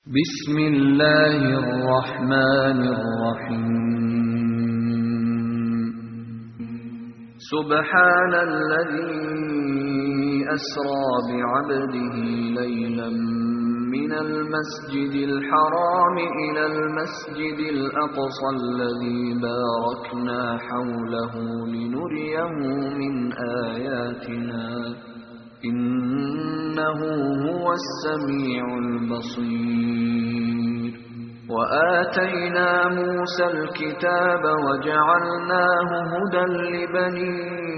بسم الله الرحمن الرحيم سبحان الذي أسرى بعبده ليلا من المسجد الحرام إلى المسجد الأقصى الذي باركنا حوله لنريه من آياتنا إنه هو السميع البصير وآتينا موسى الكتاب وجعلناه هدى لبني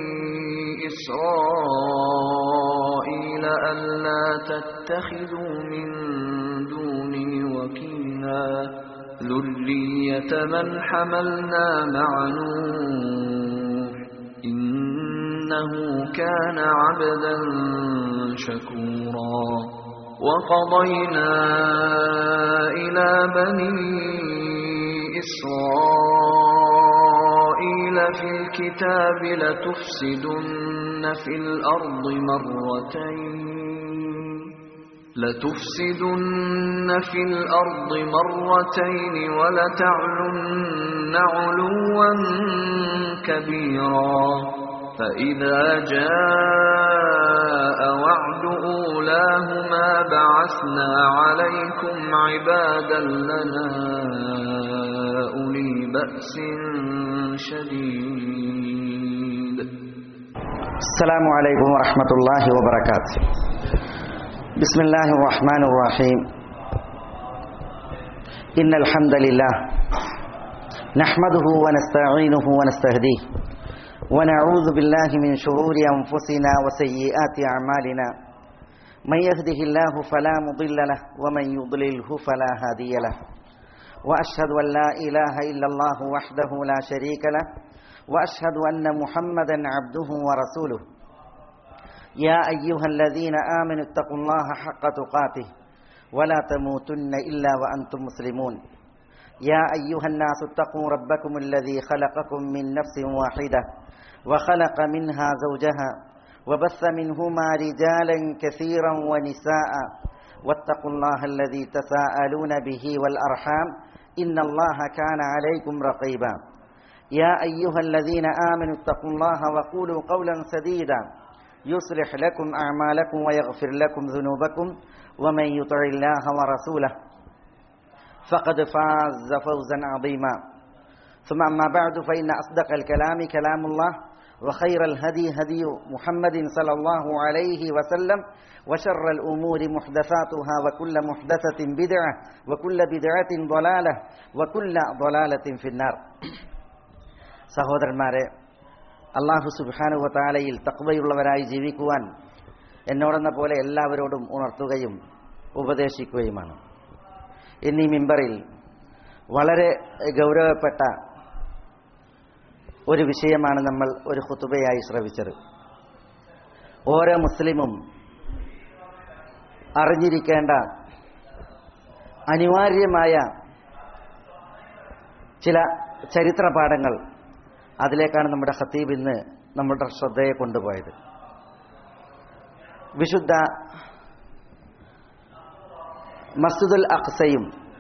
إسرائيل ألا تتخذوا من دوني وكيلا ذرية من حملنا مع نوح إنه كان عبدا شكورا وقضينا إلى بني إسرائيل في الكتاب لتفسدن في الأرض مرتين لتفسدن في الأرض مرتين ولتعلن علوا كبيرا فإذا جاء وعد أولاهما بعثنا عليكم عبادا لنا أولي بأس شديد السلام عليكم ورحمة الله وبركاته بسم الله الرحمن الرحيم إن الحمد لله نحمده ونستعينه ونستهديه ونعوذ بالله من شرور أنفسنا وسيئات أعمالنا من يهده الله فلا مضل له ومن يضلله فلا هادي له وأشهد أن لا إله إلا الله وحده لا شريك له وأشهد أن محمدا عبده ورسوله يا أيها الذين آمنوا اتقوا الله حق تقاته ولا تموتن إلا وأنتم مسلمون يا أيها الناس اتقوا ربكم الذي خلقكم من نفس واحدة وخلق منها زوجها وبث منهما رجالا كثيرا ونساء واتقوا الله الذي تساءلون به والأرحام إن الله كان عليكم رقيبا يا أيها الذين آمنوا اتقوا الله وقولوا قولا سديدا يصلح لكم أعمالكم ويغفر لكم ذنوبكم ومن يطع الله ورسوله فقد فاز فوزا عظيما ثم أما بعد فإن أصدق الكلام كلام الله وخير الهدي هدي محمد صلى الله عليه وسلم وشر الأمور محدثاتها وكل محدثة بدعة وكل بدعة ضلالة وكل ضلالة في النار സഹോദരന്മാരെ അള്ളാഹു സുബാനു താലയിൽ തക്വയുള്ളവരായി ജീവിക്കുവാൻ എന്നോടെന്ന പോലെ എല്ലാവരോടും ഉണർത്തുകയും ഉപദേശിക്കുകയുമാണ് എന്നീ മിമ്പറിൽ വളരെ ഗൗരവപ്പെട്ട ഒരു വിഷയമാണ് നമ്മൾ ഒരു ഹുത്തുബയായി ശ്രവിച്ചത് ഓരോ മുസ്ലിമും അറിഞ്ഞിരിക്കേണ്ട അനിവാര്യമായ ചില ചരിത്ര പാഠങ്ങൾ അതിലേക്കാണ് നമ്മുടെ ഖത്തീബ് ഇന്ന് നമ്മുടെ ശ്രദ്ധയെ കൊണ്ടുപോയത് വിശുദ്ധ മസ്ജിദുൽ അഖ്സയും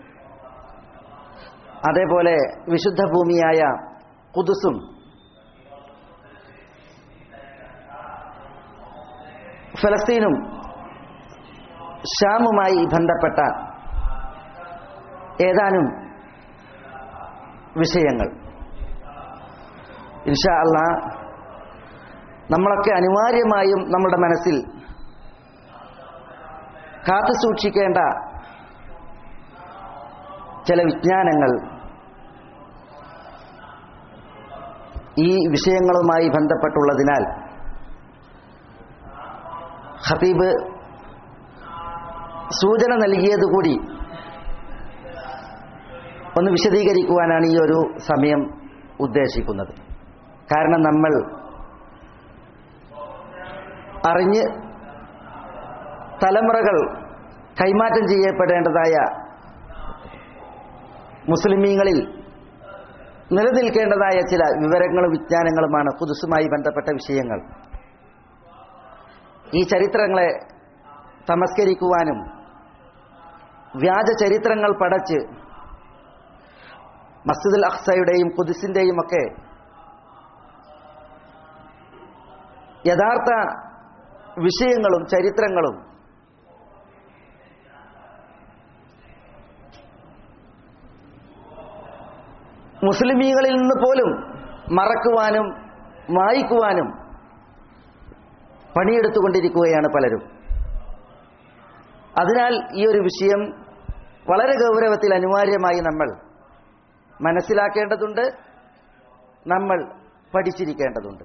അതേപോലെ വിശുദ്ധ ഭൂമിയായ കുതുസും ഫലസ്തീനും ഷാമുമായി ബന്ധപ്പെട്ട ഏതാനും വിഷയങ്ങൾ ഇൻഷാ അല്ല നമ്മളൊക്കെ അനിവാര്യമായും നമ്മുടെ മനസ്സിൽ കാത്തു സൂക്ഷിക്കേണ്ട ചില വിജ്ഞാനങ്ങൾ ഈ വിഷയങ്ങളുമായി ബന്ധപ്പെട്ടുള്ളതിനാൽ ഹബീബ് സൂചന നൽകിയതുകൂടി ഒന്ന് വിശദീകരിക്കുവാനാണ് ഈ ഒരു സമയം ഉദ്ദേശിക്കുന്നത് കാരണം നമ്മൾ അറിഞ്ഞ് തലമുറകൾ കൈമാറ്റം ചെയ്യപ്പെടേണ്ടതായ മുസ്ലിമീങ്ങളിൽ നിലനിൽക്കേണ്ടതായ ചില വിവരങ്ങളും വിജ്ഞാനങ്ങളുമാണ് കുതുസുമായി ബന്ധപ്പെട്ട വിഷയങ്ങൾ ഈ ചരിത്രങ്ങളെ തമസ്കരിക്കുവാനും വ്യാജ ചരിത്രങ്ങൾ പടച്ച് മസ്ജിദുൽ അഖ്സയുടെയും കുദിസിന്റെയും ഒക്കെ യഥാർത്ഥ വിഷയങ്ങളും ചരിത്രങ്ങളും മുസ്ലിമീങ്ങളിൽ നിന്ന് പോലും മറക്കുവാനും മായിക്കുവാനും പണിയെടുത്തുകൊണ്ടിരിക്കുകയാണ് പലരും അതിനാൽ ഈ ഒരു വിഷയം വളരെ ഗൗരവത്തിൽ അനിവാര്യമായി നമ്മൾ മനസ്സിലാക്കേണ്ടതുണ്ട് നമ്മൾ പഠിച്ചിരിക്കേണ്ടതുണ്ട്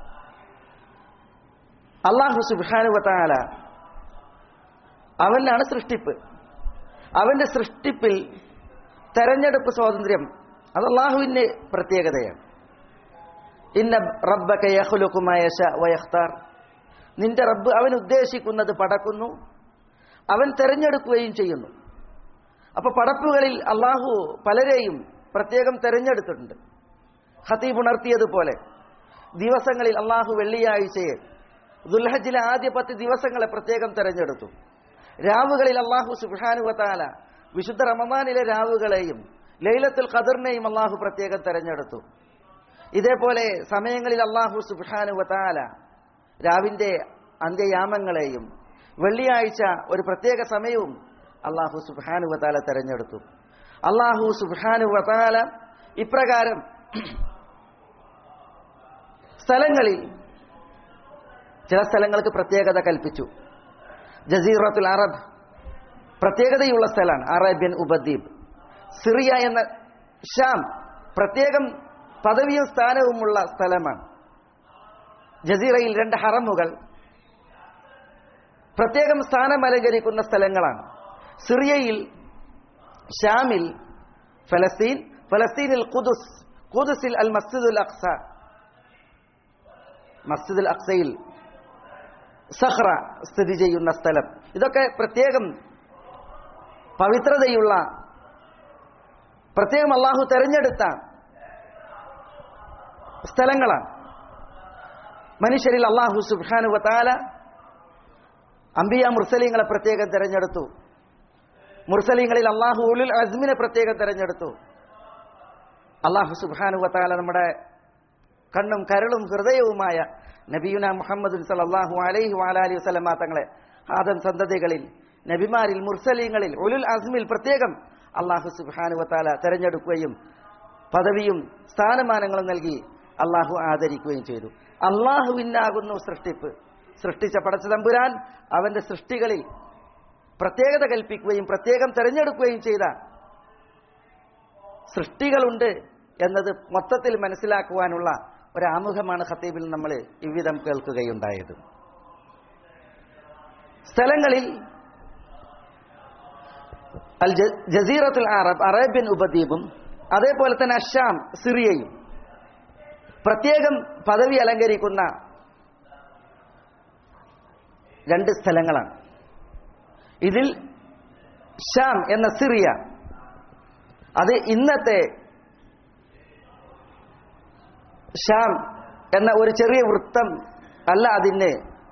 അള്ളാഹു സുബാനുവത്താല അവനാണ് സൃഷ്ടിപ്പ് അവന്റെ സൃഷ്ടിപ്പിൽ തെരഞ്ഞെടുപ്പ് സ്വാതന്ത്ര്യം അത് അള്ളാഹുവിന്റെ പ്രത്യേകതയാണ് ഇന്ന റബ്ബക യഖ്ലുഖുമായ വയഖ്താർ നിന്റെ റബ്ബ് അവൻ ഉദ്ദേശിക്കുന്നത് പടക്കുന്നു അവൻ തെരഞ്ഞെടുക്കുകയും ചെയ്യുന്നു അപ്പൊ പടപ്പുകളിൽ അള്ളാഹു പലരെയും പ്രത്യേകം തെരഞ്ഞെടുത്തിട്ടുണ്ട് ഹത്തീബ് ഉണർത്തിയതുപോലെ ദിവസങ്ങളിൽ അള്ളാഹു വെള്ളിയാഴ്ചയെ ദുൽഹജിലെ ആദ്യ പത്ത് ദിവസങ്ങളെ പ്രത്യേകം തെരഞ്ഞെടുത്തു രാവുകളിൽ അള്ളാഹു സുബാനുവത്താല വിശുദ്ധ റമദാനിലെ രാവുകളെയും ലൈലത്തുൽ ഖദറിനെയും അള്ളാഹു പ്രത്യേകം തെരഞ്ഞെടുത്തു ഇതേപോലെ സമയങ്ങളിൽ അള്ളാഹു സുബാനുവത്താല രാവിന്റെ അന്ത്യയാമങ്ങളെയും വെള്ളിയാഴ്ച ഒരു പ്രത്യേക സമയവും അള്ളാഹു സുബാനുവത്താല തെരഞ്ഞെടുത്തു അള്ളാഹു സുബാനുവത്താല ഇപ്രകാരം സ്ഥലങ്ങളിൽ ചില സ്ഥലങ്ങൾക്ക് പ്രത്യേകത കൽപ്പിച്ചു ജസീറത്തുൽ അറബ് പ്രത്യേകതയുള്ള സ്ഥലമാണ് അറേബ്യൻ ഉപദ്വീപ് സിറിയ എന്ന ഷാം പ്രത്യേകം പദവിയും സ്ഥാനവുമുള്ള സ്ഥലമാണ് ജസീറയിൽ രണ്ട് ഹറമുകൾ പ്രത്യേകം സ്ഥാനം അലങ്കരിക്കുന്ന സ്ഥലങ്ങളാണ് സിറിയയിൽ ഷാമിൽ ഫലസ്തീൻ ഫലസ്തീനിൽ ഖുദുസ് ഖുദുസിൽ അൽ മസ്ജിദുൽ അക്സ മസ്ജിദുൽ അക്സയിൽ സഹ്റ സ്ഥിതി ചെയ്യുന്ന സ്ഥലം ഇതൊക്കെ പ്രത്യേകം പവിത്രതയുള്ള പ്രത്യേകം അള്ളാഹു തെരഞ്ഞെടുത്ത സ്ഥലങ്ങളാണ് മനുഷ്യരിൽ അള്ളാഹു സുബാനുവത്താല അംബിയ മുർസലീങ്ങളെ പ്രത്യേകം തെരഞ്ഞെടുത്തു മുർസലീങ്ങളിൽ അള്ളാഹു ഉലുൽ അസ്മിനെ പ്രത്യേകം തെരഞ്ഞെടുത്തു അള്ളാഹു സുബാനുവത്താല നമ്മുടെ കണ്ണും കരളും ഹൃദയവുമായ നബിയുന മുഹമ്മദ് സലാഹു അലൈഹി വാലാലി വസ്ലമ തങ്ങളെ ആദം സന്തതികളിൽ നബിമാരിൽ മുർസലീങ്ങളിൽ ഉലുൽ അസ്മിൽ പ്രത്യേകം അള്ളാഹു സുബാനുവത്താല തെരഞ്ഞെടുക്കുകയും പദവിയും സ്ഥാനമാനങ്ങളും നൽകി അള്ളാഹു ആദരിക്കുകയും ചെയ്തു അള്ളാഹുവിനാകുന്നു സൃഷ്ടിപ്പ് സൃഷ്ടിച്ച പടച്ച തമ്പുരാൻ അവന്റെ സൃഷ്ടികളിൽ പ്രത്യേകത കൽപ്പിക്കുകയും പ്രത്യേകം തെരഞ്ഞെടുക്കുകയും ചെയ്ത സൃഷ്ടികളുണ്ട് എന്നത് മൊത്തത്തിൽ മനസ്സിലാക്കുവാനുള്ള ഒരാമുഖമാണ് ഖത്തീബിൽ നമ്മൾ ഇவ்விധം കേൾക്കുകയുണ്ടായത് സ്ഥലങ്ങളിൽ അൽ ജസീറത്തുൽ അറബ് അറേബ്യൻ ഉപദ്വീപും അതേപോലെ തന്നെ അഷാം സിറിയയും പ്രത്യേകം പദവി അലങ്കരിക്കുന്ന രണ്ട് സ്ഥലങ്ങളാണ് ഇതിൽ ഷാം എന്ന സിറിയ അത് ഇന്നത്തെ ഷാം എന്ന ഒരു ചെറിയ വൃത്തം അല്ല അതിന്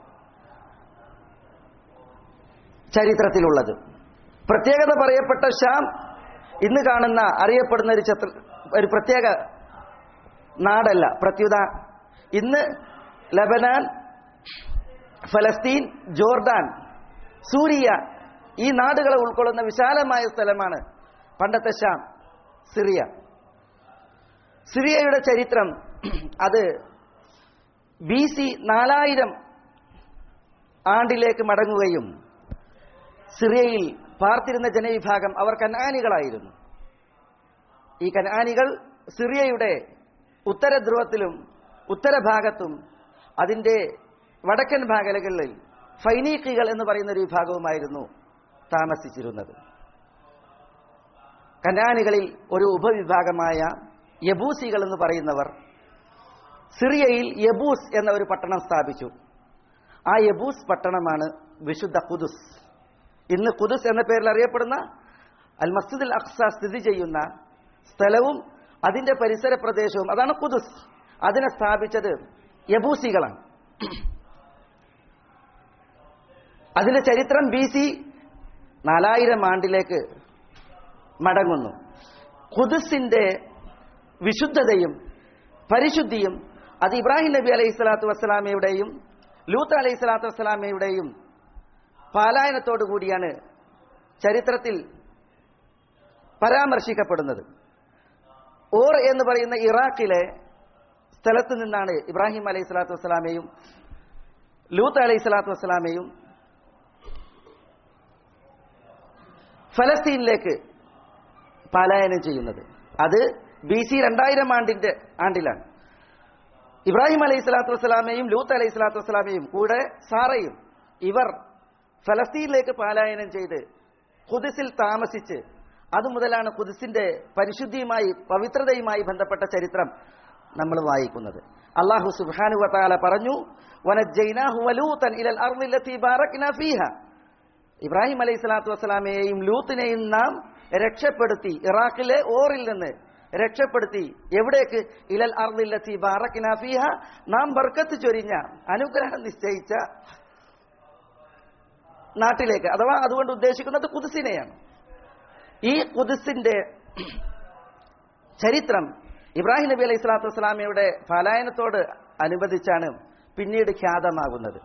ചരിത്രത്തിലുള്ളത് പ്രത്യേകത പറയപ്പെട്ട ഷാം ഇന്ന് കാണുന്ന അറിയപ്പെടുന്ന ഒരു ചത്ര ഒരു പ്രത്യേക നാടല്ല പ്രത്യുത ഇന്ന് ലബനാൻ ഫലസ്തീൻ ജോർദാൻ സൂരിയ ഈ നാടുകളെ ഉൾക്കൊള്ളുന്ന വിശാലമായ സ്ഥലമാണ് പണ്ടത്തെ ഷാം സിറിയ സിറിയയുടെ ചരിത്രം അത് ബി സി നാലായിരം ആണ്ടിലേക്ക് മടങ്ങുകയും സിറിയയിൽ പാർത്തിരുന്ന ജനവിഭാഗം അവർ കനാനികളായിരുന്നു ഈ കനാനികൾ സിറിയയുടെ ഉത്തരധ്രുവത്തിലും ഉത്തരഭാഗത്തും അതിൻ്റെ വടക്കൻ ഭാഗങ്ങളിൽ ഫൈനീക്കികൾ എന്ന് പറയുന്ന ഒരു വിഭാഗവുമായിരുന്നു താമസിച്ചിരുന്നത് കനാനികളിൽ ഒരു ഉപവിഭാഗമായ യബൂസികൾ എന്ന് പറയുന്നവർ സിറിയയിൽ യബൂസ് എന്ന ഒരു പട്ടണം സ്ഥാപിച്ചു ആ യബൂസ് പട്ടണമാണ് വിശുദ്ധ കുദുസ് ഇന്ന് കുദുസ് എന്ന പേരിൽ അറിയപ്പെടുന്ന അൽ മസ്ജിദുൽ അഖ്സ സ്ഥിതി ചെയ്യുന്ന സ്ഥലവും അതിന്റെ പരിസര പ്രദേശവും അതാണ് കുദുസ് അതിനെ സ്ഥാപിച്ചത് യബൂസികളാണ് അതിന്റെ ചരിത്രം ബി സി നാലായിരം ആണ്ടിലേക്ക് മടങ്ങുന്നു ഖുദുസിന്റെ വിശുദ്ധതയും പരിശുദ്ധിയും അത് ഇബ്രാഹിം നബി അലൈഹി സ്വലാത്തു വസ്സലാമയുടെയും ലൂത്ത് അലൈഹി സ്വലാത്തു വസ്സലാമയുടെയും പാലായനത്തോടു കൂടിയാണ് ചരിത്രത്തിൽ പരാമർശിക്കപ്പെടുന്നത് ഓർ എന്ന് പറയുന്ന ഇറാഖിലെ സ്ഥലത്ത് നിന്നാണ് ഇബ്രാഹിം അലൈഹി സ്വലാത്തു വസ്സലാമയും ലൂത്ത് അലൈഹി സ്വലാത്തു വസ്സലാമയും ഫലസ്തീനിലേക്ക് പലായനം ചെയ്യുന്നത് അത് ബി സി രണ്ടായിരം ആണ്ടിന്റെ ആണ്ടിലാണ് ഇബ്രാഹിം അലൈഹി സ്വലാത്തു വസ്സലാമയും ലൂത്ത് അലൈഹി സ്വലാത്തു വസ്സലാമയും കൂടെ സാറയും ഇവർ ഫലസ്തീനിലേക്ക് പലായനം ചെയ്ത് ഖുദിസിൽ താമസിച്ച് അതുമുതലാണ് ഖുദിസിന്റെ പരിശുദ്ധിയുമായി പവിത്രതയുമായി ബന്ധപ്പെട്ട ചരിത്രം നമ്മൾ വായിക്കുന്നത് അള്ളാഹു സുബ്ഹാനു വതാല പറഞ്ഞു വനജ്ജൈനാഹു വലൂതൻ ഇലൽ അർളി ലത്തി ബാറക്നാ ഫീഹ ഇബ്രാഹിം അലൈഹി സ്വലാത്തു വസ്സലാമയെയും ലൂത്തിനെയും നാം രക്ഷപ്പെടുത്തി ഇറാഖിലെ ഓറിൽ നിന്ന് രക്ഷപ്പെടുത്തി എവിടേക്ക് ഇലൽ അർദില്ലത്തി ബാറക്കിന ഫീഹ നാം ബർക്കത്ത് ചൊരിഞ്ഞ അനുഗ്രഹം നിശ്ചയിച്ച നാട്ടിലേക്ക് അഥവാ അതുകൊണ്ട് ഉദ്ദേശിക്കുന്നത് കുതിസിനെയാണ് ഈ കുതിസിന്റെ ചരിത്രം ഇബ്രാഹിം നബി അലൈഹി സ്വലാത്തു വസ്സലാമയുടെ പലായനത്തോട് അനുബന്ധിച്ചാണ് പിന്നീട് ഖ്യാതമാകുന്നത്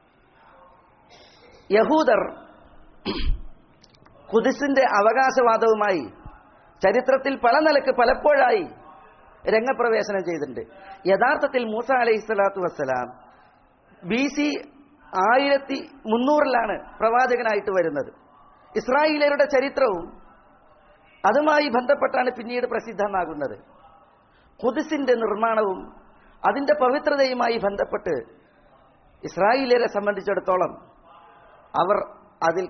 യഹൂദർ കുതിസിന്റെ അവകാശവാദവുമായി ചരിത്രത്തിൽ പല നിലക്ക് പലപ്പോഴായി രംഗപ്രവേശനം ചെയ്തിട്ടുണ്ട് യഥാർത്ഥത്തിൽ മൂസ അലൈഹി സ്വലാത്തു വസ്സലാം ബി സി ആയിരത്തി മുന്നൂറിലാണ് പ്രവാചകനായിട്ട് വരുന്നത് ഇസ്രായേലരുടെ ചരിത്രവും അതുമായി ബന്ധപ്പെട്ടാണ് പിന്നീട് പ്രസിദ്ധമാകുന്നത് കുതിസിന്റെ നിർമ്മാണവും അതിന്റെ പവിത്രതയുമായി ബന്ധപ്പെട്ട് ഇസ്രായേലിയരെ സംബന്ധിച്ചിടത്തോളം അവർ അതിൽ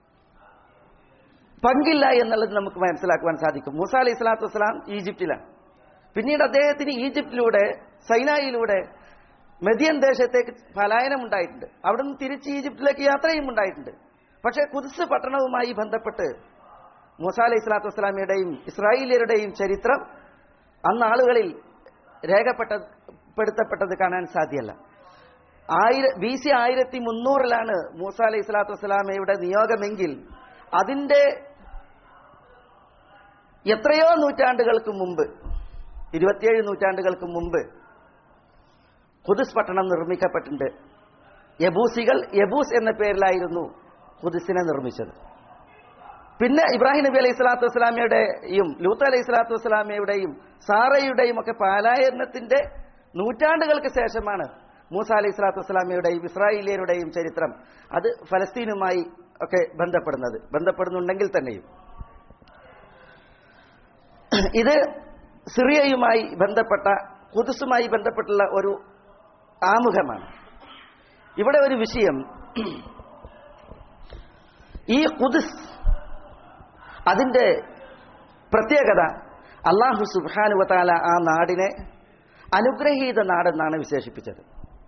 പങ്കില്ല എന്നുള്ളത് നമുക്ക് മനസ്സിലാക്കുവാൻ സാധിക്കും മൂസ അലൈഹി സ്വലാത്തു വസ്സലാം ഈജിപ്തിലാണ് പിന്നീട് അദ്ദേഹത്തിന് ഈജിപ്തിലൂടെ സൈനായിലൂടെ മെദിയൻ ദേശത്തേക്ക് പലായനം ഉണ്ടായിട്ടുണ്ട് അവിടുന്ന് തിരിച്ച് ഈജിപ്തിലേക്ക് യാത്രയും ഉണ്ടായിട്ടുണ്ട് പക്ഷേ കുതിസ് പട്ടണവുമായി ബന്ധപ്പെട്ട് മൂസ അലൈഹി സ്വലാത്തു വസ്സലാമിയുടെയും ഇസ്രായേലിയരുടെയും ചരിത്രം അന്ന് ആളുകളിൽ രേഖപ്പെട്ടപ്പെടുത്തപ്പെട്ടത് കാണാൻ സാധ്യമല്ല ആയിര ബി സി ആയിരത്തി മുന്നൂറിലാണ് മൂസ അലൈഹി സ്വലാത്തു വസ്സലാമയുടെ നിയോഗമെങ്കിൽ അതിന്റെ എത്രയോ നൂറ്റാണ്ടുകൾക്ക് മുമ്പ് ഇരുപത്തിയേഴ് നൂറ്റാണ്ടുകൾക്ക് മുമ്പ് ഖുദുസ് പട്ടണം നിർമ്മിക്കപ്പെട്ടിട്ടുണ്ട് യബൂസികൾ യബൂസ് എന്ന പേരിലായിരുന്നു ഖുദുസിനെ നിർമ്മിച്ചത് പിന്നെ ഇബ്രാഹിം നബി അലൈഹി സ്വലാത്തു വസ്സലാമയുടെയും ലൂത്ത് അലൈഹി സ്വലാത്തു വസ്സലാമയുടെയും സാറയുടെയും ഒക്കെ പാലായനത്തിന്റെ നൂറ്റാണ്ടുകൾക്ക് ശേഷമാണ് മൂസ അലൈഹി സ്വലാത്തു വസ്സലാമയുടെയും ഇസ്രായേലിയരുടെയും ചരിത്രം അത് ഫലസ്തീനുമായി ഒക്കെ ബന്ധപ്പെടുന്നത് ബന്ധപ്പെടുന്നുണ്ടെങ്കിൽ തന്നെയും ഇത് സിറിയയുമായി ബന്ധപ്പെട്ട കുതുസുമായി ബന്ധപ്പെട്ടുള്ള ഒരു ആമുഖമാണ് ഇവിടെ ഒരു വിഷയം ഈ കുതുസ് അതിന്റെ പ്രത്യേകത അള്ളാഹു സുബാനുവത്താല ആ നാടിനെ അനുഗ്രഹീത നാടെന്നാണ് വിശേഷിപ്പിച്ചത്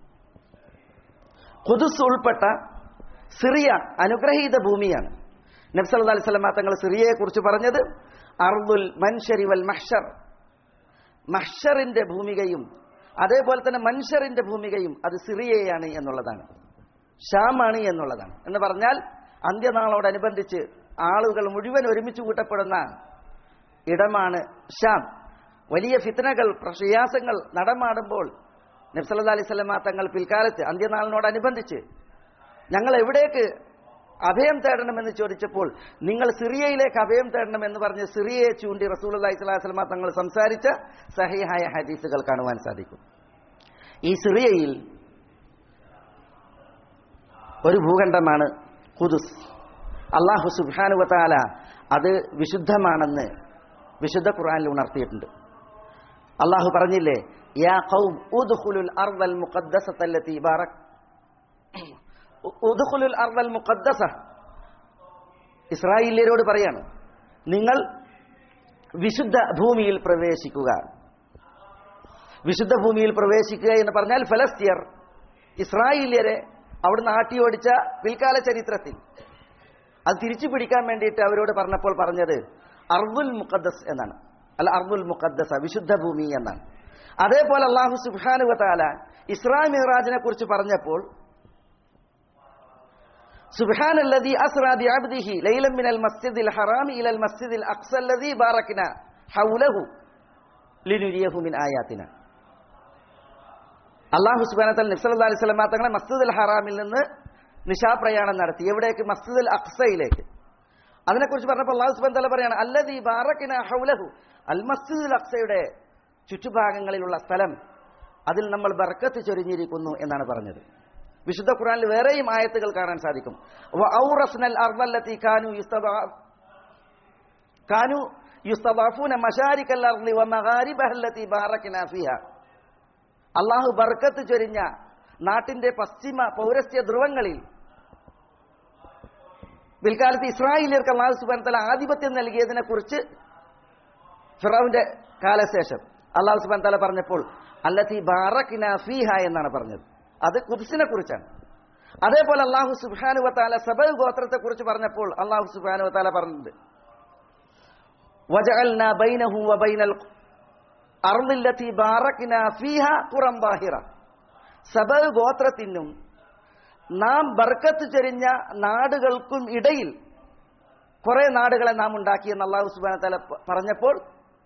കുതുസ് ഉൾപ്പെട്ട സിറിയ അനുഗ്രഹീത ഭൂമിയാണ് നബ്സല്ലാ അലൈഹി സ്വലമ തങ്ങൾ സിറിയയെ കുറിച്ച് പറഞ്ഞത് അർദുൽ മൻഷരി വൽ മഹ്ഷർ മഹ്ഷറിന്റെ ഭൂമികയും അതേപോലെ തന്നെ മൻഷറിന്റെ ഭൂമികയും അത് സിറിയയാണ് എന്നുള്ളതാണ് ഷാമാണ് എന്നുള്ളതാണ് എന്ന് പറഞ്ഞാൽ അന്ത്യനാളോടനുബന്ധിച്ച് ആളുകൾ മുഴുവൻ ഒരുമിച്ച് കൂട്ടപ്പെടുന്ന ഇടമാണ് ഷാം വലിയ ഫിത്തനകൾ പ്രയാസങ്ങൾ നടമാടുമ്പോൾ നബ്സല്ലാ അലൈഹി സ്വലമ തങ്ങൾ പിൽക്കാലത്ത് അന്ത്യനാളിനോടനുബന്ധിച്ച് ഞങ്ങൾ എവിടേക്ക് അഭയം തേടണമെന്ന് ചോദിച്ചപ്പോൾ നിങ്ങൾ സിറിയയിലേക്ക് അഭയം തേടണമെന്ന് പറഞ്ഞ് സിറിയയെ ചൂണ്ടി റസൂൽ അള്ളഹി സ്വലാസ്ലമ തങ്ങൾ സംസാരിച്ച സഹിഹായ ഹദീസുകൾ കാണുവാൻ സാധിക്കും ഈ സിറിയയിൽ ഒരു ഭൂഖണ്ഡമാണ് കുദുസ് അള്ളാഹു സുബാനുവത്താല അത് വിശുദ്ധമാണെന്ന് വിശുദ്ധ ഖുർആനിൽ ഉണർത്തിയിട്ടുണ്ട് അള്ളാഹു പറഞ്ഞില്ലേ യാ ഖൗം ഉദ്ഖുലുൽ അർദൽ മുഖദ്ദസത്തല്ലത്തി ബാറക് ഉദ്ഖുലുൽ അർദൽ മുഖദ്ദസ ഇസ്രായേലിയരോട് പറയാണ് നിങ്ങൾ വിശുദ്ധ ഭൂമിയിൽ പ്രവേശിക്കുക വിശുദ്ധ ഭൂമിയിൽ പ്രവേശിക്കുക എന്ന് പറഞ്ഞാൽ ഫലസ്തീയർ ഇസ്രായേലിയരെ അവിടുന്ന് ആട്ടിയോടിച്ച പിൽക്കാല ചരിത്രത്തിൽ അത് തിരിച്ചു പിടിക്കാൻ വേണ്ടിയിട്ട് അവരോട് പറഞ്ഞപ്പോൾ പറഞ്ഞത് അർദുൽ മുഖദ്ദസ് എന്നാണ് അല്ല അർദുൽ മുഖദ്ദസ വിശുദ്ധ ഭൂമി എന്നാണ് അതേപോലെ അള്ളാഹു സുബാനുവത്താല ഇസ്രാ മിറാജിനെ കുറിച്ച് പറഞ്ഞപ്പോൾ സുബ്ഹാന الذي أسرى بعبده ليلا من المسجد الحرام إلى المسجد الأقصى الذي باركنا حوله لنريه من آياتنا അള്ളാഹു സുബാനത്തൽ നബ്സല്ലാ അലൈഹി സ്വലമ തങ്ങളെ മസ്ജിദുൽ ഹറാമിൽ നിന്ന് നിശാപ്രയാണം നടത്തി എവിടേക്ക് മസ്ജിദുൽ അക്സയിലേക്ക് അതിനെക്കുറിച്ച് പറഞ്ഞപ്പോൾ അള്ളാഹു സുബാൻ തല പറയാണ് അല്ലദീ ബാറക്കിന ഹൗലഹു അൽ മസ്ജിദുൽ അക്സയുടെ ചുറ്റുഭാഗങ്ങളിലുള്ള സ്ഥലം അതിൽ നമ്മൾ ബർക്കത്ത് ചൊരിഞ്ഞിരിക്കുന്നു എന്നാണ് പറഞ്ഞത് വിശുദ്ധ ഖുറാനിൽ വേറെയും ആയത്തുകൾ കാണാൻ സാധിക്കും വഔറസ്നൽ അർദല്ലത്തി കാനു യുസ്തദാ- കാനു യുസ്തദാഫൂന മശാരിക്കൽ അർളി വമഗാരിബഹല്ലത്തി ബാറക്കിന ഫിഹ അള്ളാഹു ബർക്കത്ത് ചൊരിഞ്ഞ നാട്ടിന്റെ പശ്ചിമ പൗരസ്ത്യ ധ്രുവങ്ങളിൽ പിൽക്കാലത്ത് ഇസ്രായേലിയർക്ക് അള്ളാഹു സുബാൻ തല ആധിപത്യം നൽകിയതിനെ കുറിച്ച് ഫിറാവിന്റെ കാലശേഷം അള്ളാഹു സുബാൻ തല പറഞ്ഞപ്പോൾ അല്ലത്തി ബാറക്കിന ഫീഹ എന്നാണ് പറഞ്ഞത് അത് കുദ്സിനെ കുറിച്ചാണ് അതേപോലെ അള്ളാഹു സുബാനു വത്താല സബൽ ഗോത്രത്തെ കുറിച്ച് പറഞ്ഞപ്പോൾ അള്ളാഹു സുബാനു വത്താല പറഞ്ഞത് വജഅൽനാ ബൈനഹു വബൈനൽ അർദില്ലത്തി ബാറക്കിന ഫീഹ ഖുറം ബാഹിറ സബൽ ഗോത്രത്തിനും നാം ബർക്കത്ത് ചെരിഞ്ഞ നാടുകൾക്കും ഇടയിൽ കുറെ നാടുകളെ നാം ഉണ്ടാക്കിയെന്ന് അള്ളാഹു സുബാന തല പറഞ്ഞപ്പോൾ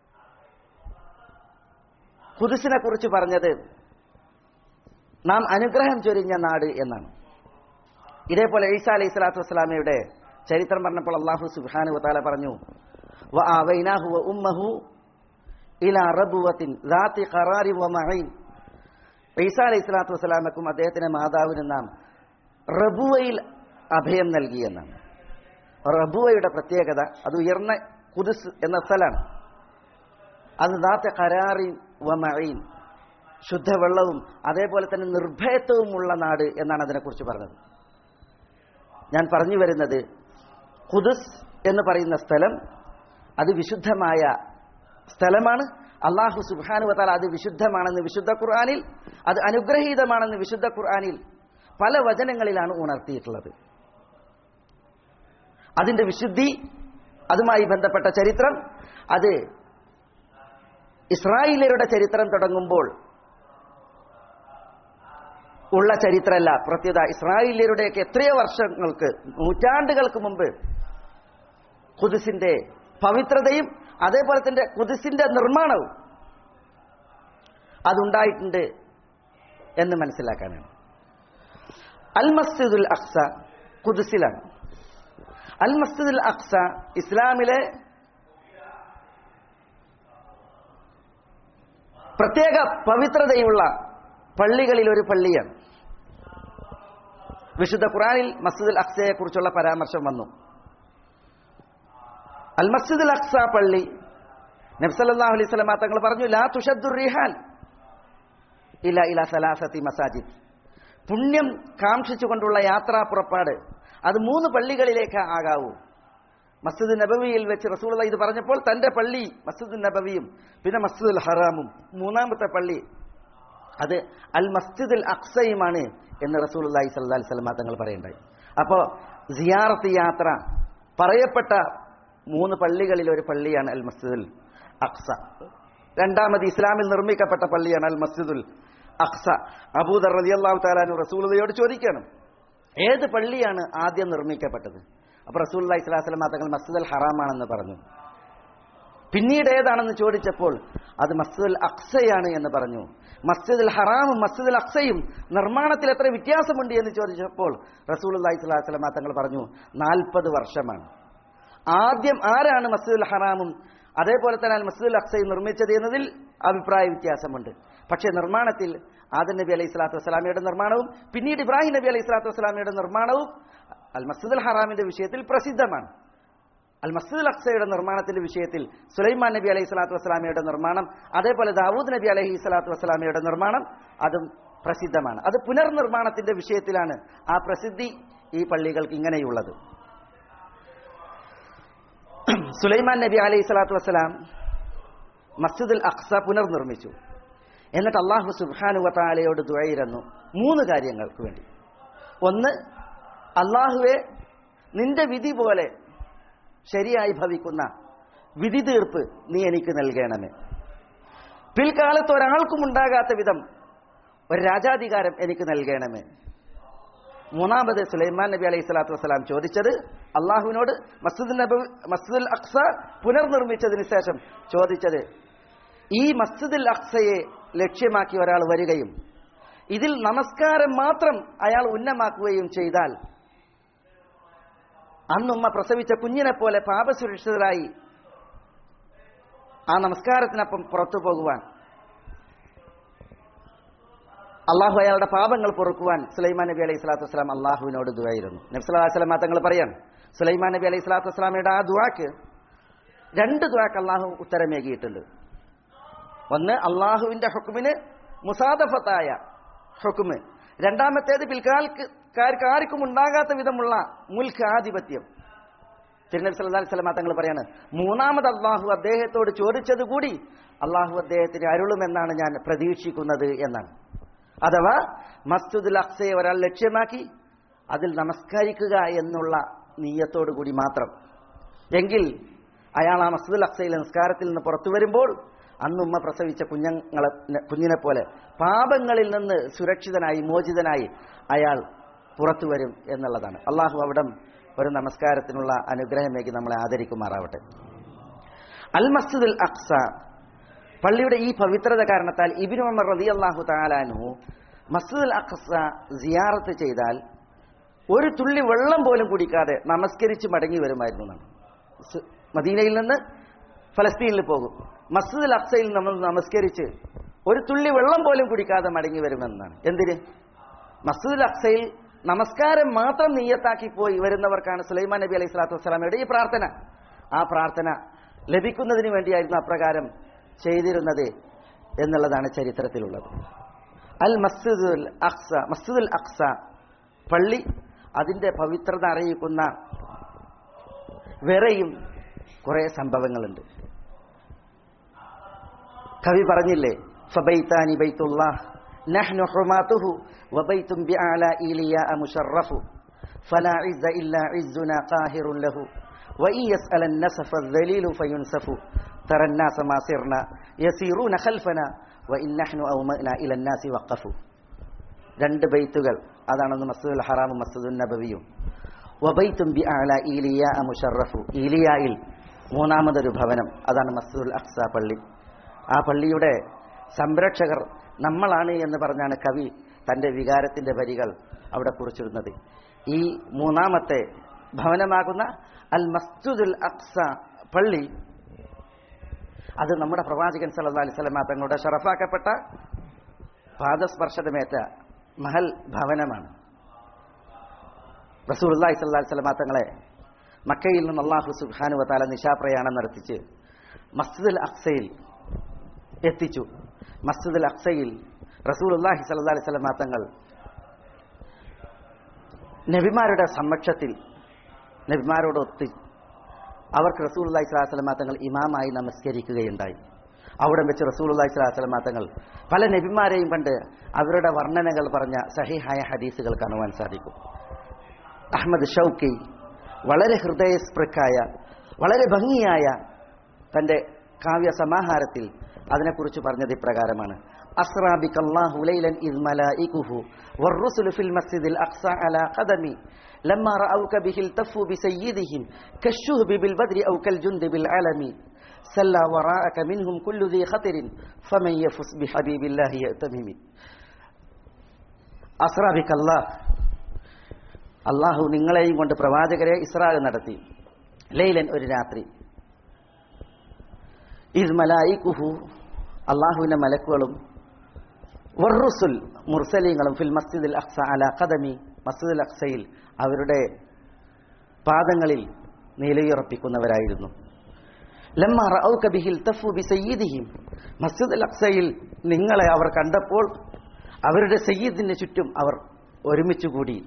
കുതിസിനെ കുറിച്ച് പറഞ്ഞത് നാം അനുഗ്രഹം ചൊരിഞ്ഞ നാട് എന്നാണ് ഇതേപോലെ ഈസാ അലൈഹി സ്വലാത്തു വസ്സലാമയുടെ ചരിത്രം പറഞ്ഞപ്പോൾ അള്ളാഹു സുബാനു വത്താല പറഞ്ഞു വ ആവൈനാഹു വ ഉമ്മഹു ഇല റബുവത്തിൻ ദാത്തി ഖറാരി വ മഈൻ ഈസാ അലൈഹി സ്വലാത്തു വസ്സലാമക്കും അദ്ദേഹത്തിന്റെ മാതാവിനും നാം റബുവയിൽ അഭയം നൽകിയെന്നാണ് റബുവയുടെ പ്രത്യേകത അത് ഉയർന്ന കുതിസ് എന്ന സ്ഥലമാണ് അത് ദാത്ത കരാറി വമഴീൻ ശുദ്ധവെള്ളവും അതേപോലെ തന്നെ നിർഭയത്വവുമുള്ള നാട് എന്നാണ് അതിനെക്കുറിച്ച് പറഞ്ഞത് ഞാൻ പറഞ്ഞു വരുന്നത് കുദുസ് എന്ന് പറയുന്ന സ്ഥലം അത് വിശുദ്ധമായ സ്ഥലമാണ് അള്ളാഹു സുബാനുവതാൽ അത് വിശുദ്ധമാണെന്ന് വിശുദ്ധ ഖുർആാനിൽ അത് അനുഗ്രഹീതമാണെന്ന് വിശുദ്ധ ഖുർആാനിൽ പല വചനങ്ങളിലാണ് ഉണർത്തിയിട്ടുള്ളത് അതിന്റെ വിശുദ്ധി അതുമായി ബന്ധപ്പെട്ട ചരിത്രം അത് ഇസ്രായേലരുടെ ചരിത്രം തുടങ്ങുമ്പോൾ ഉള്ള ചരിത്രമല്ല പ്രത്യേകത ഇസ്രായേലിയരുടെയൊക്കെ എത്രയോ വർഷങ്ങൾക്ക് നൂറ്റാണ്ടുകൾക്ക് മുമ്പ് കുതിസിന്റെ പവിത്രതയും അതേപോലെ തന്നെ കുതിസിന്റെ നിർമ്മാണവും അതുണ്ടായിട്ടുണ്ട് എന്ന് മനസ്സിലാക്കാനാണ് അൽ മസ്ജിദുൽ അക്സ കുതിസിലാണ് അൽ മസ്ജിദുൽ അക്സ ഇസ്ലാമിലെ പ്രത്യേക പവിത്രതയുള്ള പള്ളികളിൽ ഒരു പള്ളിയാണ് വിശുദ്ധ ഖുറാനിൽ മസ്ജിദുൽ അക്സയെ കുറിച്ചുള്ള പരാമർശം വന്നു അൽ മസ്ജിദുൽ അക്സ പള്ളി നബ്സല്ലാഹു അലൈഹി സ്വലമ തങ്ങൾ പറഞ്ഞു ലാ തുഷദ്ദുർ റിഹാൽ ഇല ഇല സലാസത്തി മസാജിദ് പുണ്യം കാക്ഷിച്ചുകൊണ്ടുള്ള യാത്രാ പുറപ്പാട് അത് മൂന്ന് പള്ളികളിലേക്ക് ആകാവൂ മസ്ജിദ് നബവിയിൽ വെച്ച് റസൂൾ ഇത് പറഞ്ഞപ്പോൾ തന്റെ പള്ളി മസ്ജിദ് നബവിയും പിന്നെ മസ്ജിദുൽ ഹറാമും മൂന്നാമത്തെ പള്ളി അത് അൽ മസ്ജിദുൽ അക്സയുമാണ് എന്ന് റസൂൽ അള്ളാഹി സല്ലാ സ്വലമ തങ്ങൾ പറയണ്ടായി അപ്പോൾ സിയാറത്ത് യാത്ര പറയപ്പെട്ട മൂന്ന് പള്ളികളിൽ ഒരു പള്ളിയാണ് അൽ മസ്ജിദുൽ അക്സ രണ്ടാമത് ഇസ്ലാമിൽ നിർമ്മിക്കപ്പെട്ട പള്ളിയാണ് അൽ മസ്ജിദുൽ അക്സ അബൂദർ റലി അള്ളാഹു താലാനു റസൂലതയോട് ചോദിക്കണം ഏത് പള്ളിയാണ് ആദ്യം നിർമ്മിക്കപ്പെട്ടത് അപ്പൊ റസൂൽ അള്ളഹി സ്വലാസ്ലം തങ്ങൾ മസ്ജിദുൽ ഹറാമാണെന്ന് പറഞ്ഞു പിന്നീട് ഏതാണെന്ന് ചോദിച്ചപ്പോൾ അത് മസ്ജിദുൽ അക്സയാണ് എന്ന് പറഞ്ഞു മസ്ജിദുൽ ഹറാമും മസ്ജിദുൽ അക്സയും നിർമ്മാണത്തിൽ എത്ര വ്യത്യാസമുണ്ട് എന്ന് ചോദിച്ചപ്പോൾ റസൂൽ അള്ളഹി സ്വലാസ്ലം തങ്ങൾ പറഞ്ഞു നാൽപ്പത് വർഷമാണ് ആദ്യം ആരാണ് മസ്ജിദുൽ ഹറാമും അതേപോലെ തന്നെ അൽ മസ്ജിദുൽ അക്സയും നിർമ്മിച്ചത് എന്നതിൽ അഭിപ്രായ വ്യത്യാസമുണ്ട് പക്ഷേ നിർമ്മാണത്തിൽ ആദം നബി അലൈഹി സ്വലാത്തു വസ്സലാമയുടെ നിർമ്മാണവും പിന്നീട് ഇബ്രാഹിം നബി അലൈഹി സ്വലാത്തു വസ്സലാമയുടെ നിർമ്മാണവും അൽ മസ്ജിദുൽ ഹറാമിന്റെ വിഷയത്തിൽ പ്രസിദ്ധമാണ് അൽ മസ്ജിദുൽ അക്സയുടെ നിർമ്മാണത്തിന്റെ വിഷയത്തിൽ സുലൈമാൻ നബി അലൈഹി സ്വലാത്തു വസ്സലാമയുടെ നിർമ്മാണം അതേപോലെ ദാവൂദ് നബി അലൈഹി സ്വലാത്തു വസ്സലാമയുടെ നിർമ്മാണം അതും പ്രസിദ്ധമാണ് അത് പുനർനിർമ്മാണത്തിന്റെ വിഷയത്തിലാണ് ആ പ്രസിദ്ധി ഈ പള്ളികൾക്ക് ഇങ്ങനെയുള്ളത് സുലൈമാൻ നബി അലൈഹി സ്വലാത്തു വസ്സലാം മസ്ജിദുൽ അക്സ പുനർനിർമ്മിച്ചു എന്നിട്ട് അള്ളാഹു സുബാനു വത്താലയോട് ദുഴയിരുന്നു മൂന്ന് കാര്യങ്ങൾക്ക് വേണ്ടി ഒന്ന് അള്ളാഹുവെ നിന്റെ വിധി പോലെ ശരിയായി ഭവിക്കുന്ന വിധി തീർപ്പ് നീ എനിക്ക് നൽകണമേ പിൽക്കാലത്ത് ഒരാൾക്കും ഉണ്ടാകാത്ത വിധം ഒരു രാജാധികാരം എനിക്ക് നൽകണമേ മൂന്നാമത് സുലൈമാൻ നബി അലൈഹി സ്വലാത്തു വസ്സലാം ചോദിച്ചത് അള്ളാഹുവിനോട് മസ്ജിദ് നബി മസ്ജിദുൽ അക്സ പുനർനിർമ്മിച്ചതിന് ശേഷം ചോദിച്ചത് ഈ മസ്ജിദുൽ അക്സയെ ലക്ഷ്യമാക്കി ഒരാൾ വരികയും ഇതിൽ നമസ്കാരം മാത്രം അയാൾ ഉന്നമാക്കുകയും ചെയ്താൽ അന്നുമ്മ പ്രസവിച്ച കുഞ്ഞിനെ പോലെ പാപസുരക്ഷിതരായി ആ നമസ്കാരത്തിനൊപ്പം പുറത്തു പോകുവാൻ അള്ളാഹു അയാളുടെ പാപങ്ങൾ പൊറുക്കുവാൻ സുലൈമാൻ നബി അലൈഹി സ്വലാത്തു വസ്സലാം അള്ളാഹുവിനോട് ദുവായിരുന്നു നബ്സലാ വസ്ലാം തങ്ങൾ പറയാൻ സുലൈമാൻ നബി അലൈഹി സ്വലാത്തു വസ്സലാമയുടെ ആ ദുവാക്ക് രണ്ട് ദുവാക്ക് അള്ളാഹു ഉത്തരമേകിയിട്ടുണ്ട് ഒന്ന് അള്ളാഹുവിന്റെ ഹുക്കുമിന് മുസാദഫത്തായ ഹുക്കുമ് രണ്ടാമത്തേത് പിൽക്കാൽക്കാർക്ക് ആർക്കും ഉണ്ടാകാത്ത വിധമുള്ള മുൽക്ക് ആധിപത്യം തിരുനബി സല്ലല്ലാഹു അലൈഹി വസല്ലം തങ്ങൾ പറയാണ് മൂന്നാമത് അള്ളാഹു അദ്ദേഹത്തോട് ചോദിച്ചത് കൂടി അള്ളാഹു അദ്ദേഹത്തിന് അരുളുമെന്നാണ് ഞാൻ പ്രതീക്ഷിക്കുന്നത് എന്നാണ് അഥവാ മസ്ജിദുൽ അക്സയെ ഒരാൾ ലക്ഷ്യമാക്കി അതിൽ നമസ്കരിക്കുക എന്നുള്ള നീയത്തോടു കൂടി മാത്രം എങ്കിൽ അയാൾ ആ മസ്ജിദുൽ അക്സയിലെ നിസ്കാരത്തിൽ നിന്ന് പുറത്തു വരുമ്പോൾ അന്നുമ്മ പ്രസവിച്ച കുഞ്ഞുങ്ങളെ കുഞ്ഞിനെ പോലെ പാപങ്ങളിൽ നിന്ന് സുരക്ഷിതനായി മോചിതനായി അയാൾ പുറത്തു വരും എന്നുള്ളതാണ് അള്ളാഹു അവിടം ഒരു നമസ്കാരത്തിനുള്ള അനുഗ്രഹമേക്ക് നമ്മളെ ആദരിക്കുമാറാവട്ടെ അൽ മസ്ജിദുൽ അക്സ പള്ളിയുടെ ഈ പവിത്രത കാരണത്താൽ ഇബിനു ഉമർ റതി അള്ളാഹു താലാനു മസ്ജിദുൽ അക്സ സിയാറത്ത് ചെയ്താൽ ഒരു തുള്ളി വെള്ളം പോലും കുടിക്കാതെ നമസ്കരിച്ച് മടങ്ങി വരുമായിരുന്നു എന്നാണ് സ് മദീനയിൽ നിന്ന് ഫലസ്തീനിൽ പോകും മസ്ജിദുൽ അക്സയിൽ നമ്മൾ നമസ്കരിച്ച് ഒരു തുള്ളി വെള്ളം പോലും കുടിക്കാതെ മടങ്ങി വരുമെന്നാണ് എന്തിന് മസ്ജിദുൽ അക്സയിൽ നമസ്കാരം മാത്രം നീയത്താക്കി പോയി വരുന്നവർക്കാണ് സുലൈമാൻ നബി അലൈഹി സ്വലാത്തു വസ്സലാമയുടെ ഈ പ്രാർത്ഥന ആ പ്രാർത്ഥന ലഭിക്കുന്നതിന് വേണ്ടിയായിരുന്നു അപ്രകാരം ചെയ്തിരുന്നത് എന്നുള്ളതാണ് ചരിത്രത്തിലുള്ളത് അൽ മസ്ജിദുൽ അക്സ മസ്ജിദുൽ അക്സ പള്ളി അതിന്റെ പവിത്രത അറിയിക്കുന്ന വേറെയും കുറെ സംഭവങ്ങളുണ്ട് കവി പറഞ്ഞില്ലേ ഫബൈത്താനി ബൈത്തുല്ലാഹ് നഹ്നു ഹുമാതുഹു വബൈത്തും ബിഅല ഇലിയ മുശറഫു فلا عز إلا عزنا قاهر له وإن يسأل النسف الذليل فينسف ترى الناس ما صرنا يسيرون خلفنا وإن نحن أومأنا إلى الناس وقفوا രണ്ട് ബൈത്തുകൾ അതാണെന്ന് മസ്ജിദുൽ ഹറാമും മസ്ജിദുൽ നബവിയും വബൈത്തും ബി അല ഈലിയ മുഷറഫു ഈലിയായിൽ മൂന്നാമതൊരു ഭവനം അതാണ് മസ്ജിദുൽ അക്സ പള്ളി ആ പള്ളിയുടെ സംരക്ഷകർ നമ്മളാണ് എന്ന് പറഞ്ഞാണ് കവി തന്റെ വികാരത്തിന്റെ വരികൾ അവിടെ കുറിച്ചിരുന്നത് ഈ മൂന്നാമത്തെ ഭവനമാകുന്ന അൽ മസ്ജിദുൽ അക്സ പള്ളി അത് നമ്മുടെ പ്രവാചകൻ സല്ലല്ലാഹു അലൈഹി വസല്ലം തങ്ങളുടെ ഷറഫാക്കപ്പെട്ട പാദസ്പർശനമേറ്റ മഹൽ ഭവനമാണ് റസൂലുള്ളാഹി സ്വല്ലല്ലാഹു അലൈഹി വസല്ലം തങ്ങളെ മക്കയിൽ നിന്ന് അള്ളാഹു സുബ്ഹാനഹു വതആല നിശാപ്രയാണം നടത്തിച്ച് മസ്ജിദുൽ അക്സയിൽ എത്തിച്ചു മസ്ജിദുൽ അക്സയിൽ റസൂലുള്ളാഹി സ്വല്ലല്ലാഹു അലൈഹി വസല്ലം തങ്ങൾ നബിമാരുടെ സമക്ഷത്തിൽ നബിമാരോടൊത്ത് അവർക്ക് റസൂലുള്ളാഹി സ്വല്ലല്ലാഹു അലൈഹി വസല്ലം തങ്ങൾ ഇമാമായി നമസ്കരിക്കുകയുണ്ടായി അവിടെ വെച്ച് റസൂലുള്ളാഹി സ്വല്ലല്ലാഹു അലൈഹി വസല്ലം തങ്ങൾ പല നബിമാരെയും കണ്ട് അവരുടെ വർണ്ണനകൾ പറഞ്ഞ സഹിഹായ ഹദീസുകൾ കാണുവാൻ സാധിക്കും അഹമ്മദ് ഷൗക്കി വളരെ ഹൃദയസ്പൃക്കായ വളരെ ഭംഗിയായ തന്റെ കാവ്യ സമാഹാരത്തിൽ അതിനെക്കുറിച്ച് പറഞ്ഞത് ഇപ്രകാരമാണ് അസ്രാബിക് അല്ലാഹു ലൈലൻ ഇദ് മലായികുഹു والرسل في المسجد الأقصى على قدمي لما رأوك به التفوا بسيدهم كالشهب بالبدر أو كالجند بالعلم سلى وراءك منهم كل ذي خطر فمن يفس بحبيب الله يأتمم അസ്രാബിക് അല്ലാഹ് അള്ളാഹു നിങ്ങളെയും കൊണ്ട് പ്രവാചകരെ ഇസ്രാഗ് നടത്തി ലൈലൻ ഒരു രാത്രി ഇത് മലായിക്കുഹു അള്ളാഹുവിന്റെ മലക്കുകളും വറുസുൽ മുർസലീങ്ങളും ഫിൽ മസ്ജിദുൽ അക്സ അല ഖദമി മസ്ജിദുൽ അക്സയിൽ അവരുടെ പാദങ്ങളിൽ നിലയുറപ്പിക്കുന്നവരായിരുന്നു ലമ്മ റഔക ബിഹിൽ തഫു ബി സയ്യിദിഹിം മസ്ജിദുൽ അക്സയിൽ നിങ്ങളെ അവർ കണ്ടപ്പോൾ അവരുടെ സയ്യിദിന് ചുറ്റും അവർ ഒരുമിച്ചുകൂടി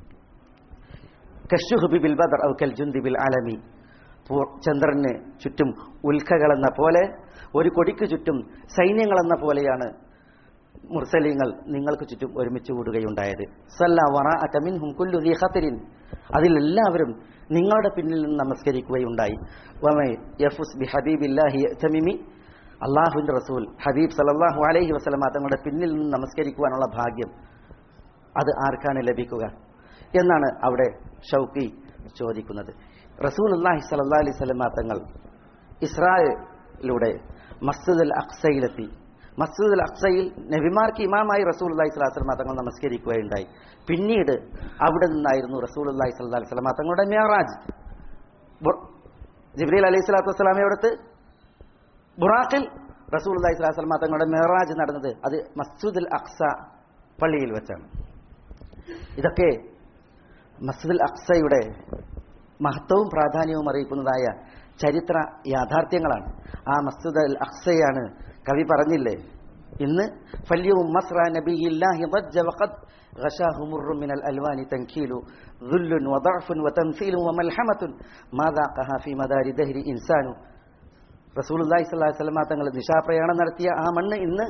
കഷുഹുബി ബിൽ ബദർ ഔ കൽ ജുന്ദി ബിൽ ആലമി ചന്ദ്രന് ചുറ്റും ഉൽക്കകളെന്ന പോലെ ഒരു കൊടിക്ക് ചുറ്റും സൈന്യങ്ങളെന്ന പോലെയാണ് മുർസലീങ്ങൾ നിങ്ങൾക്ക് ചുറ്റും ഒരുമിച്ച് കൂടുകയുണ്ടായത് സല്ല വറ അകമിൻഹും കുല്ലു ദീ ഖത്തരിൻ അതിലെല്ലാവരും നിങ്ങളുടെ പിന്നിൽ നിന്ന് നമസ്കരിക്കുകയുണ്ടായി വമൈ യഫുസ് ബി ഹബീബില്ലാഹി തമിമി അള്ളാഹുവിന്റെ റസൂൽ ഹബീബ് സലല്ലാഹു അലൈഹി വസല്ലമ തങ്ങളുടെ പിന്നിൽ നിന്ന് നമസ്കരിക്കുവാനുള്ള ഭാഗ്യം അത് ആർക്കാണ് ലഭിക്കുക എന്നാണ് അവിടെ ഷൗക്കി ചോദിക്കുന്നത് റസൂൽ അള്ളാഹി സല്ലാ അലൈഹി സ്വലമ തങ്ങൾ ഇസ്രായേലിലൂടെ മസ്ജിദ് അൽ അക്സയിലെത്തി മസ്ജിദ് അൽ അക്സയിൽ നബിമാർക്ക് ഇമാമായി റസൂൽ അള്ളാഹി സ്വലാസ്ലമ തങ്ങൾ നമസ്കരിക്കുകയുണ്ടായി പിന്നീട് അവിടെ നിന്നായിരുന്നു റസൂൽ അള്ളാഹി സ്വല്ലാ അലൈഹി സ്വലമ തങ്ങളുടെ മേറാജ് ജിബ്രീൽ അലൈഹി സ്വലാത്തു വസ്സലാമയോടത്ത് ബുറാഖിൽ റസൂൽ അള്ളാഹി സ്വലാഹു വസ്ലമ തങ്ങളുടെ മേറാജ് നടന്നത് അത് മസ്ജിദ് അൽ അക്സ പള്ളിയിൽ വെച്ചാണ് ഇതൊക്കെ മസ്ജിദ് അൽ അക്സയുടെ മഹത്വവും പ്രാധാന്യവും അറിയിക്കുന്നതായ ചരിത്ര യാഥാർത്ഥ്യങ്ങളാണ് ആ മസ്ജിദ് അൽ അക്സയാണ് കവി പറഞ്ഞില്ലേ ഇന്ന് ഫല്യവും മസ്ര നബിയില്ലാഹി ضج وقد غشاه مر من الالوان تنكيل ذل وضعف وتمثيل وملحمه ما ذاقها في مدار دهر انسان റസൂലുള്ളാഹി സ്വല്ലല്ലാഹി അലൈഹി വസല്ലമ തങ്ങൾ നിശാപ്രയാണം നടത്തിയ ആ മണ്ണ് ഇന്ന്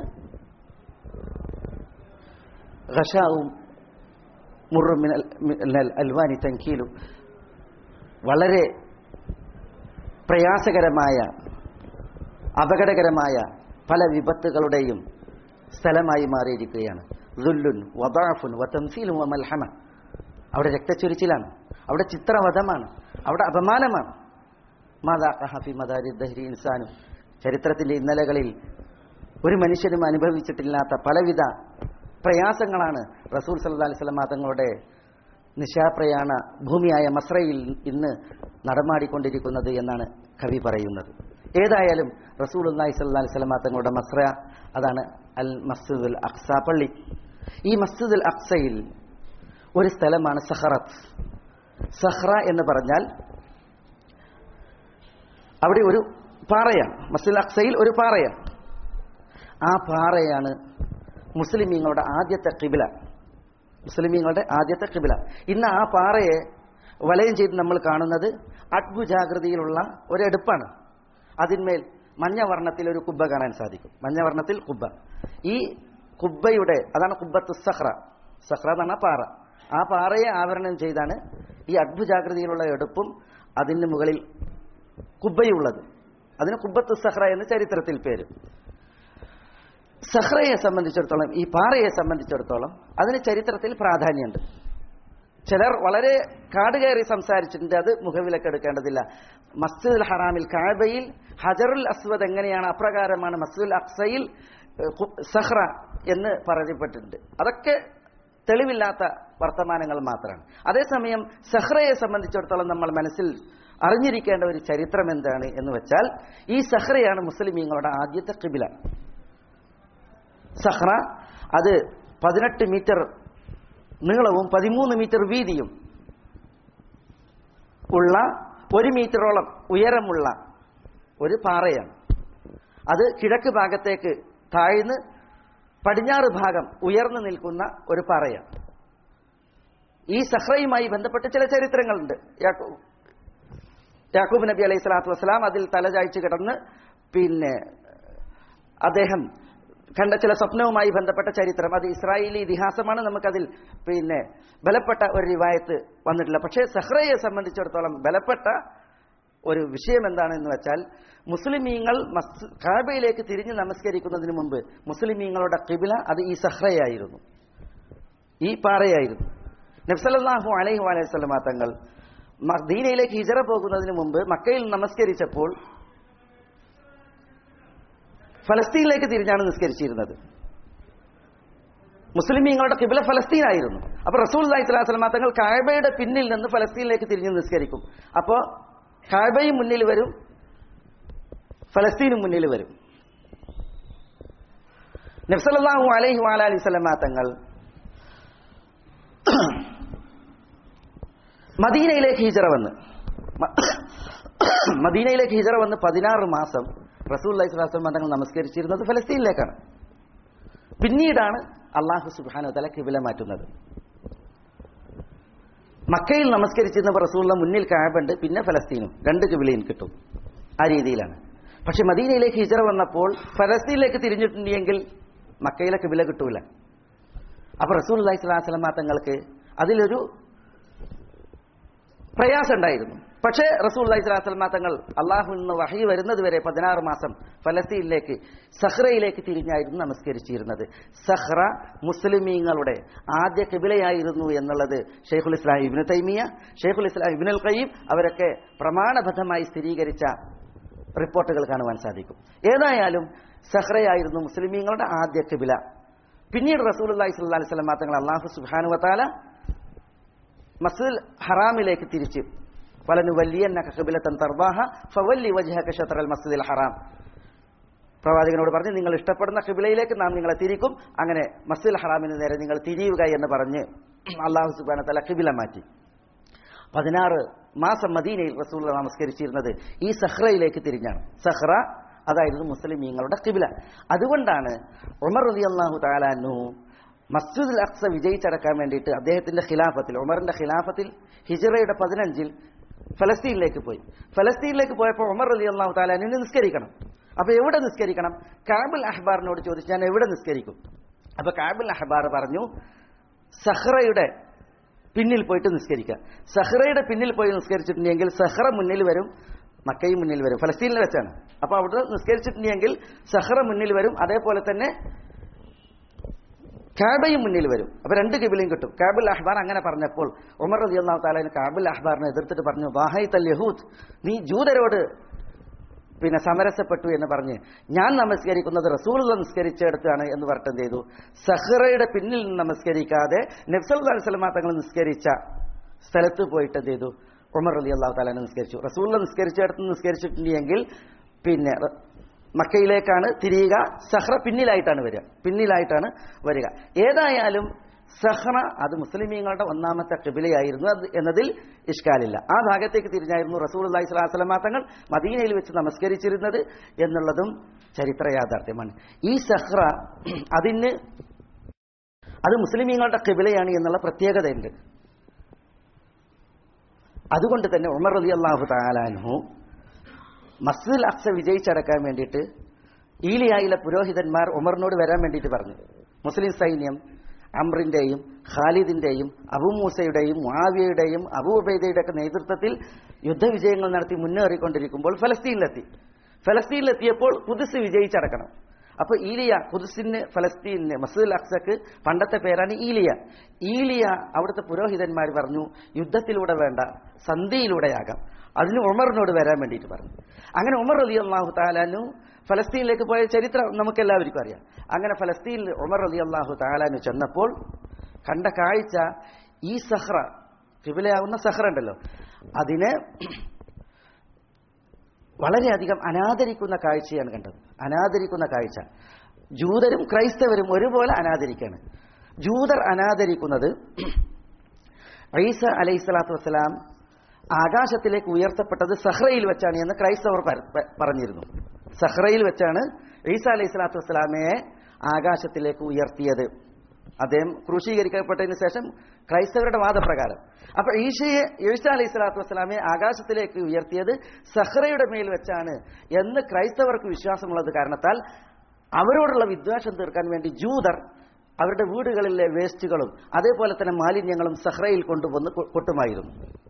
ഘഷാവും മുറും മിനൽ അൽവാനി തങ്കീലും വളരെ പ്രയാസകരമായ അപകടകരമായ പല വിപത്തുകളുടെയും സ്ഥലമായി മാറിയിരിക്കുകയാണ് ദുല്ലുൻ വദാഫുൻ വതംസീലും വമൽഹമ അവിടെ രക്തച്ചൊരിച്ചിലാണ് അവിടെ ചിത്രവധമാണ് അവിടെ അപമാനമാണ് മാതാ കഹഫി മദാരി ദഹ്രി ഇൻസാനും ചരിത്രത്തിന്റെ ഇന്നലകളിൽ ഒരു മനുഷ്യനും അനുഭവിച്ചിട്ടില്ലാത്ത പലവിധ പ്രയാസങ്ങളാണ് റസൂൽ സല്ലാ അലൈഹി സ്വലമ തങ്ങളുടെ നിശാപ്രയാണ ഭൂമിയായ മസ്രയിൽ ഇന്ന് നടമാടിക്കൊണ്ടിരിക്കുന്നത് എന്നാണ് കവി പറയുന്നത് ഏതായാലും റസൂൽ അള്ളാഹി സല്ലാ അലൈഹി സ്വലമ തങ്ങളുടെ മസ്ര അതാണ് അൽ മസ്ജിദുൽ അക്സ പള്ളി ഈ മസ്ജിദുൽ അക്സയിൽ ഒരു സ്ഥലമാണ് സഹറത്ത് സഹ്റ എന്ന് പറഞ്ഞാൽ അവിടെ ഒരു പാറയാണ് മസ്ജിദ് അക്സയിൽ ഒരു പാറയാണ് ആ പാറയാണ് മുസ്ലിമീങ്ങളുടെ ആദ്യത്തെ കിബില മുസ്ലിമീങ്ങളുടെ ആദ്യത്തെ കിബില ഇന്ന് ആ പാറയെ വലയം ചെയ്ത് നമ്മൾ കാണുന്നത് അഡ്ഭുജാകൃതിയിലുള്ള ഒരെടുപ്പാണ് അതിന്മേൽ മഞ്ഞവർണ്ണത്തിൽ ഒരു കുബ്ബ കാണാൻ സാധിക്കും മഞ്ഞവർണ്ണത്തിൽ കുബ്ബ ഈ കുബ്ബയുടെ അതാണ് കുബ്ബത്ത് സഹ്റ സഹ്റ എന്ന് പറഞ്ഞാൽ പാറ ആ പാറയെ ആവരണം ചെയ്താണ് ഈ അഡ്ഭുജാകൃതിയിലുള്ള എടുപ്പും അതിന് മുകളിൽ കുബ്ബയുള്ളത് അതിന് കുബ്ബത്ത് സഹ്റ എന്ന് ചരിത്രത്തിൽ പേര് സഹ്റയെ സംബന്ധിച്ചിടത്തോളം ഈ പാറയെ സംബന്ധിച്ചിടത്തോളം അതിന് ചരിത്രത്തിൽ പ്രാധാന്യമുണ്ട് ചിലർ വളരെ കാട് കയറി സംസാരിച്ചിട്ടുണ്ട് അത് മുഖവിലക്കെടുക്കേണ്ടതില്ല മസ്ജിദുൽ ഹറാമിൽ കാബയിൽ ഹജറുൽ അസ്വദ് എങ്ങനെയാണ് അപ്രകാരമാണ് മസ്ജിദുൽ അക്സയിൽ സഹ്റ എന്ന് പറയപ്പെട്ടിട്ടുണ്ട് അതൊക്കെ തെളിവില്ലാത്ത വർത്തമാനങ്ങൾ മാത്രമാണ് അതേസമയം സഹ്റയെ സംബന്ധിച്ചിടത്തോളം നമ്മൾ മനസ്സിൽ അറിഞ്ഞിരിക്കേണ്ട ഒരു ചരിത്രം എന്താണ് എന്ന് വെച്ചാൽ ഈ സഹ്റയാണ് മുസ്ലിമീങ്ങളുടെ ആദ്യത്തെ കിബില സഹ്റ അത് പതിനെട്ട് മീറ്റർ നീളവും പതിമൂന്ന് മീറ്റർ വീതിയും ഉള്ള ഒരു മീറ്ററോളം ഉയരമുള്ള ഒരു പാറയാണ് അത് കിഴക്ക് ഭാഗത്തേക്ക് താഴ്ന്ന് പടിഞ്ഞാറ് ഭാഗം ഉയർന്നു നിൽക്കുന്ന ഒരു പാറയാണ് ഈ സഹ്റയുമായി ബന്ധപ്പെട്ട് ചില ചരിത്രങ്ങളുണ്ട് യാക്കൂബ് നബി അലൈഹി സ്വലാത്തു വസ്സലാം അതിൽ തലചായ്ച്ച് കിടന്ന് പിന്നെ അദ്ദേഹം കണ്ട ചില സ്വപ്നവുമായി ബന്ധപ്പെട്ട ചരിത്രം അത് ഇസ്രായേലി ഇതിഹാസമാണ് നമുക്കതിൽ പിന്നെ ബലപ്പെട്ട ഒരു റിവായത്ത് വന്നിട്ടില്ല പക്ഷേ സഹ്റയെ സംബന്ധിച്ചിടത്തോളം ബലപ്പെട്ട ഒരു വിഷയം എന്താണെന്ന് വെച്ചാൽ മുസ്ലിമീങ്ങൾ കാബയിലേക്ക് തിരിഞ്ഞ് നമസ്കരിക്കുന്നതിന് മുമ്പ് മുസ്ലിമീങ്ങളുടെ കിബില അത് ഈ സഹ്റയായിരുന്നു ഈ പാറയായിരുന്നു നബ്സല്ലാഹു അലൈഹി അലൈഹി സ്വലമ തങ്ങൾ മദീനയിലേക്ക് ഹിജറ പോകുന്നതിന് മുമ്പ് മക്കയിൽ നമസ്കരിച്ചപ്പോൾ ഫലസ്തീനിലേക്ക് തിരിഞ്ഞാണ് നിസ്കരിച്ചിരുന്നത് മുസ്ലിമീങ്ങളുടെ കിബില ഫലസ്തീനായിരുന്നു അപ്പൊ റസൂൽ അലൈഹിസ്ലാം തങ്ങൾ കായബയുടെ പിന്നിൽ നിന്ന് ഫലസ്തീനിലേക്ക് തിരിഞ്ഞ് നിസ്കരിക്കും അപ്പോൾ കായബയും മുന്നിൽ വരും ഫലസ്തീനും മുന്നിൽ വരും നബ്സല്ലാഹു അലൈഹി വാലി സ്വലമാ തങ്ങൾ മദീനയിലേക്ക് ഹിജറ വന്ന് മദീനയിലേക്ക് ഹിജറ വന്ന് പതിനാറ് മാസം റസൂൽ അലൈഹി സ്വലാസ്ലം തങ്ങൾ നമസ്കരിച്ചിരുന്നത് ഫലസ്തീനിലേക്കാണ് പിന്നീടാണ് അള്ളാഹു സുബാനു തല കിബില മാറ്റുന്നത് മക്കയിൽ നമസ്കരിച്ചിരുന്ന റസൂള്ള മുന്നിൽ കാബുണ്ട് പിന്നെ ഫലസ്തീനും രണ്ട് കിബിലയും കിട്ടും ആ രീതിയിലാണ് പക്ഷെ മദീനയിലേക്ക് ഹിജറ വന്നപ്പോൾ ഫലസ്തീനിലേക്ക് തിരിഞ്ഞിട്ടുണ്ടെങ്കിൽ മക്കയിലെ കിബില കിട്ടൂല അപ്പൊ റസൂൽ അലൈഹി സ്വലാസ്ലമ തങ്ങൾക്ക് അതിലൊരു പ്രയാസം ഉണ്ടായിരുന്നു പക്ഷേ റസൂൽ അലൈഹിസ്ലാസ്ലമ തങ്ങൾ അള്ളാഹുവിൽ നിന്ന് വഹി വരുന്നത് വരെ പതിനാറ് മാസം ഫലസ്തീനിലേക്ക് സഹ്റയിലേക്ക് തിരിഞ്ഞായിരുന്നു നമസ്കരിച്ചിരുന്നത് സഹ്റ മുസ്ലിമീങ്ങളുടെ ആദ്യ കിബിലയായിരുന്നു എന്നുള്ളത് ഷെയ്ഖുൽ ഇസ്ലാം ഇബിന് തൈമിയ ഷെയ്ഖുൽ ഇസ്ലാം ഇബിനുൽ ഖയ്യീം അവരൊക്കെ പ്രമാണബദ്ധമായി സ്ഥിരീകരിച്ച റിപ്പോർട്ടുകൾ കാണുവാൻ സാധിക്കും ഏതായാലും സഹ്റയായിരുന്നു മുസ്ലിമീങ്ങളുടെ ആദ്യ കിബില പിന്നീട് റസൂൽ അള്ളാഹി സ്വല്ലാ അലൈഹി സ്വലം തങ്ങൾ അള്ളാഹു സുബാനു വത്താല മസ്ജിദ് ഹറാമിലേക്ക് തിരിച്ച് വലനു വലിയന്നക ഖിബലത്തൻ തർബാഹ ഫവല്ലി വജ്ഹക ഷത്റൽ മസ്ജിദിൽ ഹറാം പ്രവാചകനോട് പറഞ്ഞു നിങ്ങൾ ഇഷ്ടപ്പെടുന്ന ഖിബിലയിലേക്ക് നാം നിങ്ങളെ തിരിക്കും അങ്ങനെ മസ്ജിദ് ഹറാമിന് നേരെ നിങ്ങൾ തിരിയുക എന്ന് പറഞ്ഞ് അള്ളാഹു സുബാന തല ഖിബില മാറ്റി പതിനാറ് മാസം മദീനയിൽ റസൂൽ നമസ്കരിച്ചിരുന്നത് ഈ സഹ്റയിലേക്ക് തിരിഞ്ഞാണ് സഹ്റ അതായിരുന്നു മുസ്ലിമീങ്ങളുടെ കിബില അതുകൊണ്ടാണ് ഉമർ റലി അള്ളാഹു താലാനു മസ്ജിദുൽ അക്സ വിജയിച്ചടക്കാൻ വേണ്ടിയിട്ട് അദ്ദേഹത്തിന്റെ ഖിലാഫത്തിൽ ഉമറിന്റെ ഖിലാഫത്തിൽ ഹിജറയുടെ പതിനഞ്ചിൽ ഫലസ്തീനിലേക്ക് പോയി ഫലസ്തീനിലേക്ക് പോയപ്പോൾ ഉമർ അലി അള്ളാഹു താലാനിന് നിസ്കരിക്കണം അപ്പൊ എവിടെ നിസ്കരിക്കണം കാബുൽ അഹ്ബാറിനോട് ചോദിച്ചു ഞാൻ എവിടെ നിസ്കരിക്കും അപ്പൊ കാബുൽ അഹ്ബാർ പറഞ്ഞു സഹ്റയുടെ പിന്നിൽ പോയിട്ട് നിസ്കരിക്കുക സഹ്റയുടെ പിന്നിൽ പോയി നിസ്കരിച്ചിട്ടുണ്ടെങ്കിൽ സഹ്റ മുന്നിൽ വരും മക്കയും മുന്നിൽ വരും ഫലസ്തീനിൽ വെച്ചാണ് അപ്പൊ അവിടെ നിസ്കരിച്ചിട്ടുണ്ടെങ്കിൽ സഹ്റ മുന്നിൽ വരും അതേപോലെ തന്നെ കാബയും മുന്നിൽ വരും അപ്പൊ രണ്ട് കിബിലയും കിട്ടും കാബുൽ അഹ്ബാർ അങ്ങനെ പറഞ്ഞപ്പോൾ ഉമർ റതി അള്ളാഹു താലാന് കാബുൽ അഹ്ബാറിനെ എതിർത്തിട്ട് പറഞ്ഞു വാഹൈ തൽ യഹൂദ് നീ ജൂതരോട് പിന്നെ സമരസപ്പെട്ടു എന്ന് പറഞ്ഞ് ഞാൻ നമസ്കരിക്കുന്നത് റസൂൽ നമസ്കരിച്ചെടുത്താണ് എന്ന് പറഞ്ഞിട്ട് എന്ത് ചെയ്തു സഹ്റയുടെ പിന്നിൽ നിന്ന് നമസ്കരിക്കാതെ നബ്സൽ അലൈഹി തങ്ങൾ നിസ്കരിച്ച സ്ഥലത്ത് പോയിട്ട് എന്ത് ചെയ്തു ഉമർ അലി അള്ളാഹു താലാനെ നിസ്കരിച്ചു റസൂൽ നിസ്കരിച്ചെടുത്ത് നിസ്കരിച്ചിട്ടുണ്ടെങ്കിൽ പിന്നെ മക്കയിലേക്കാണ് തിരിയുക സഹ്റ പിന്നിലായിട്ടാണ് വരിക പിന്നിലായിട്ടാണ് വരിക ഏതായാലും സഹ്റ അത് മുസ്ലിമീങ്ങളുടെ ഒന്നാമത്തെ കിബിലയായിരുന്നു അത് എന്നതിൽ ഇഷ്കാലില്ല ആ ഭാഗത്തേക്ക് തിരിഞ്ഞായിരുന്നു റസൂൽ അള്ളഹി സ്വലാസ്ലമാ തങ്ങൾ മദീനയിൽ വെച്ച് നമസ്കരിച്ചിരുന്നത് എന്നുള്ളതും ചരിത്ര യാഥാർത്ഥ്യമാണ് ഈ സഹ്റ അതിന് അത് മുസ്ലിമീങ്ങളുടെ കിബിലയാണ് എന്നുള്ള പ്രത്യേകതയുണ്ട് അതുകൊണ്ട് തന്നെ ഉമർ അലി അള്ളാഹു താലാൻഹു മസ്ജിദുൽ അക്സ വിജയിച്ചടക്കാൻ വേണ്ടിയിട്ട് ഈലിയായിലെ പുരോഹിതന്മാർ ഉമറിനോട് വരാൻ വേണ്ടിയിട്ട് പറഞ്ഞു മുസ്ലിം സൈന്യം അമ്രിന്റെയും ഖാലിദിന്റെയും അബുമൂസയുടെയും മുആവിയയുടെയും അബൂ ഉബൈദയുടെ ഒക്കെ നേതൃത്വത്തിൽ യുദ്ധവിജയങ്ങൾ നടത്തി മുന്നേറിക്കൊണ്ടിരിക്കുമ്പോൾ ഫലസ്തീനിലെത്തി ഫലസ്തീനിലെത്തിയപ്പോൾ കുതിസ് വിജയിച്ചടക്കണം അപ്പൊ ഈലിയ കുതിസിന് ഫലസ്തീനിന് മസൂദ് അക്സക്ക് പണ്ടത്തെ പേരാണ് ഈലിയ ഈലിയ അവിടുത്തെ പുരോഹിതന്മാർ പറഞ്ഞു യുദ്ധത്തിലൂടെ വേണ്ട സന്ധിയിലൂടെയാകാം അതിന് ഉമറിനോട് വരാൻ വേണ്ടിയിട്ട് പറഞ്ഞു അങ്ങനെ ഉമർ അലി അള്ളാഹു താലാനു ഫലസ്തീനിലേക്ക് പോയ ചരിത്രം നമുക്ക് എല്ലാവർക്കും അറിയാം അങ്ങനെ ഫലസ്തീനിൽ ഉമർ അലി അള്ളാഹു താലാനു ചെന്നപ്പോൾ കണ്ട കാഴ്ച ഈ സഹ്റ കിബിലയാവുന്ന സഹ്റ ഉണ്ടല്ലോ അതിനെ വളരെയധികം അനാദരിക്കുന്ന കാഴ്ചയാണ് കണ്ടത് അനാദരിക്കുന്ന കാഴ്ച ജൂതരും ക്രൈസ്തവരും ഒരുപോലെ അനാദരിക്കാണ് ജൂതർ അനാദരിക്കുന്നത് ഐസ അലൈഹി സ്വലാത്തു വസ്സലാം ആകാശത്തിലേക്ക് ഉയർത്തപ്പെട്ടത് സഹ്റയിൽ വെച്ചാണ് എന്ന് ക്രൈസ്തവർ പ- പറഞ്ഞിരുന്നു സഹ്റയിൽ വെച്ചാണ് ഈസ അലൈഹി സ്വലാത്തു വസ്സലാമയെ ആകാശത്തിലേക്ക് ഉയർത്തിയത് അദ്ദേഹം ക്രൂശീകരിക്കപ്പെട്ടതിന് ശേഷം ക്രൈസ്തവരുടെ വാദപ്രകാരം അപ്പൊ ഈശയെ ഈസ അലൈഹി സ്വലാത്തു വസ്സലാമയെ ആകാശത്തിലേക്ക് ഉയർത്തിയത് സഹ്റയുടെ മേൽ വെച്ചാണ് എന്ന് ക്രൈസ്തവർക്ക് വിശ്വാസമുള്ളത് കാരണത്താൽ അവരോടുള്ള വിദ്വേഷം തീർക്കാൻ വേണ്ടി ജൂതർ അവരുടെ വീടുകളിലെ വേസ്റ്റുകളും അതേപോലെ തന്നെ മാലിന്യങ്ങളും സഹ്റയിൽ കൊണ്ടുവന്ന് കൊ- കൊട്ടുമായിരുന്നു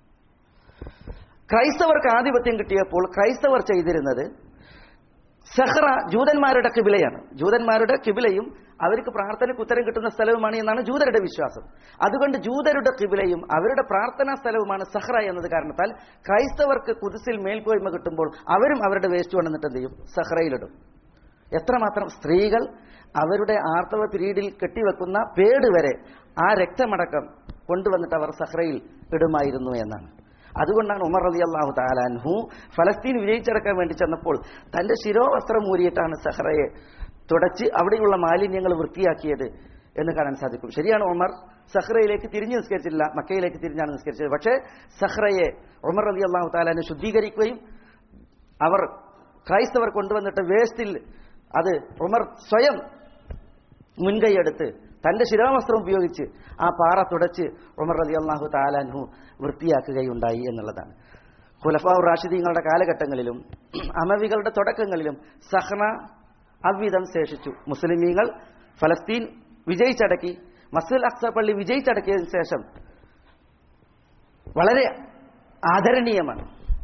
ക്രൈസ്തവർക്ക് ആധിപത്യം കിട്ടിയപ്പോൾ ക്രൈസ്തവർ ചെയ്തിരുന്നത് സഹ്റ ജൂതന്മാരുടെ കിബിലയാണ് ജൂതന്മാരുടെ കിബിലയും അവർക്ക് പ്രാർത്ഥനയ്ക്ക് ഉത്തരം കിട്ടുന്ന സ്ഥലവുമാണ് എന്നാണ് ജൂതരുടെ വിശ്വാസം അതുകൊണ്ട് ജൂതരുടെ കിബിലയും അവരുടെ പ്രാർത്ഥനാ സ്ഥലവുമാണ് സഹ്റ എന്നത് കാരണത്താൽ ക്രൈസ്തവർക്ക് കുതിസിൽ മേൽക്കോയ്മ കിട്ടുമ്പോൾ അവരും അവരുടെ വേസ്റ്റ് കൊണ്ടുവന്നിട്ട് എന്ത് ചെയ്യും സഹ്റയിലിടും എത്രമാത്രം സ്ത്രീകൾ അവരുടെ ആർത്തവ പിരീഡിൽ കെട്ടിവെക്കുന്ന പേട് വരെ ആ രക്തമടക്കം കൊണ്ടുവന്നിട്ട് അവർ സഹ്റയിൽ ഇടുമായിരുന്നു എന്നാണ് അതുകൊണ്ടാണ് ഉമർ അലി അള്ളാഹു താലാൻഹു ഫലസ്തീൻ വിജയിച്ചടക്കാൻ വേണ്ടി ചെന്നപ്പോൾ തന്റെ ശിരോവസ്ത്രം ഊരിയിട്ടാണ് സഹ്റയെ തുടച്ച് അവിടെയുള്ള മാലിന്യങ്ങൾ വൃത്തിയാക്കിയത് എന്ന് കാണാൻ സാധിക്കും ശരിയാണ് ഉമർ സഹ്റയിലേക്ക് തിരിഞ്ഞു നിസ്കരിച്ചില്ല മക്കയിലേക്ക് തിരിഞ്ഞാണ് നിസ്കരിച്ചത് പക്ഷേ സഹ്റയെ ഉമർ അലി അള്ളാഹു താലാന് ശുദ്ധീകരിക്കുകയും അവർ ക്രൈസ്തവർ കൊണ്ടുവന്നിട്ട് വേസ്റ്റിൽ അത് ഉമർ സ്വയം മുൻകൈയെടുത്ത് തന്റെ ശിരോവസ്ത്രം ഉപയോഗിച്ച് ആ പാറ തുടച്ച് ഉമർ അലി അള്ളാഹു താലാൻഹു വൃത്തിയാക്കുകയുണ്ടായി എന്നുള്ളതാണ് ഖുലഫാവ് റാഷിദീങ്ങളുടെ കാലഘട്ടങ്ങളിലും അമവികളുടെ തുടക്കങ്ങളിലും സഹ്ന അവ്വിധം ശേഷിച്ചു മുസ്ലിമീങ്ങൾ ഫലസ്തീൻ വിജയിച്ചടക്കി മസ്ജിദ് അക്സ പള്ളി വിജയിച്ചടക്കിയതിനു ശേഷം വളരെ ആദരണീയമാണ്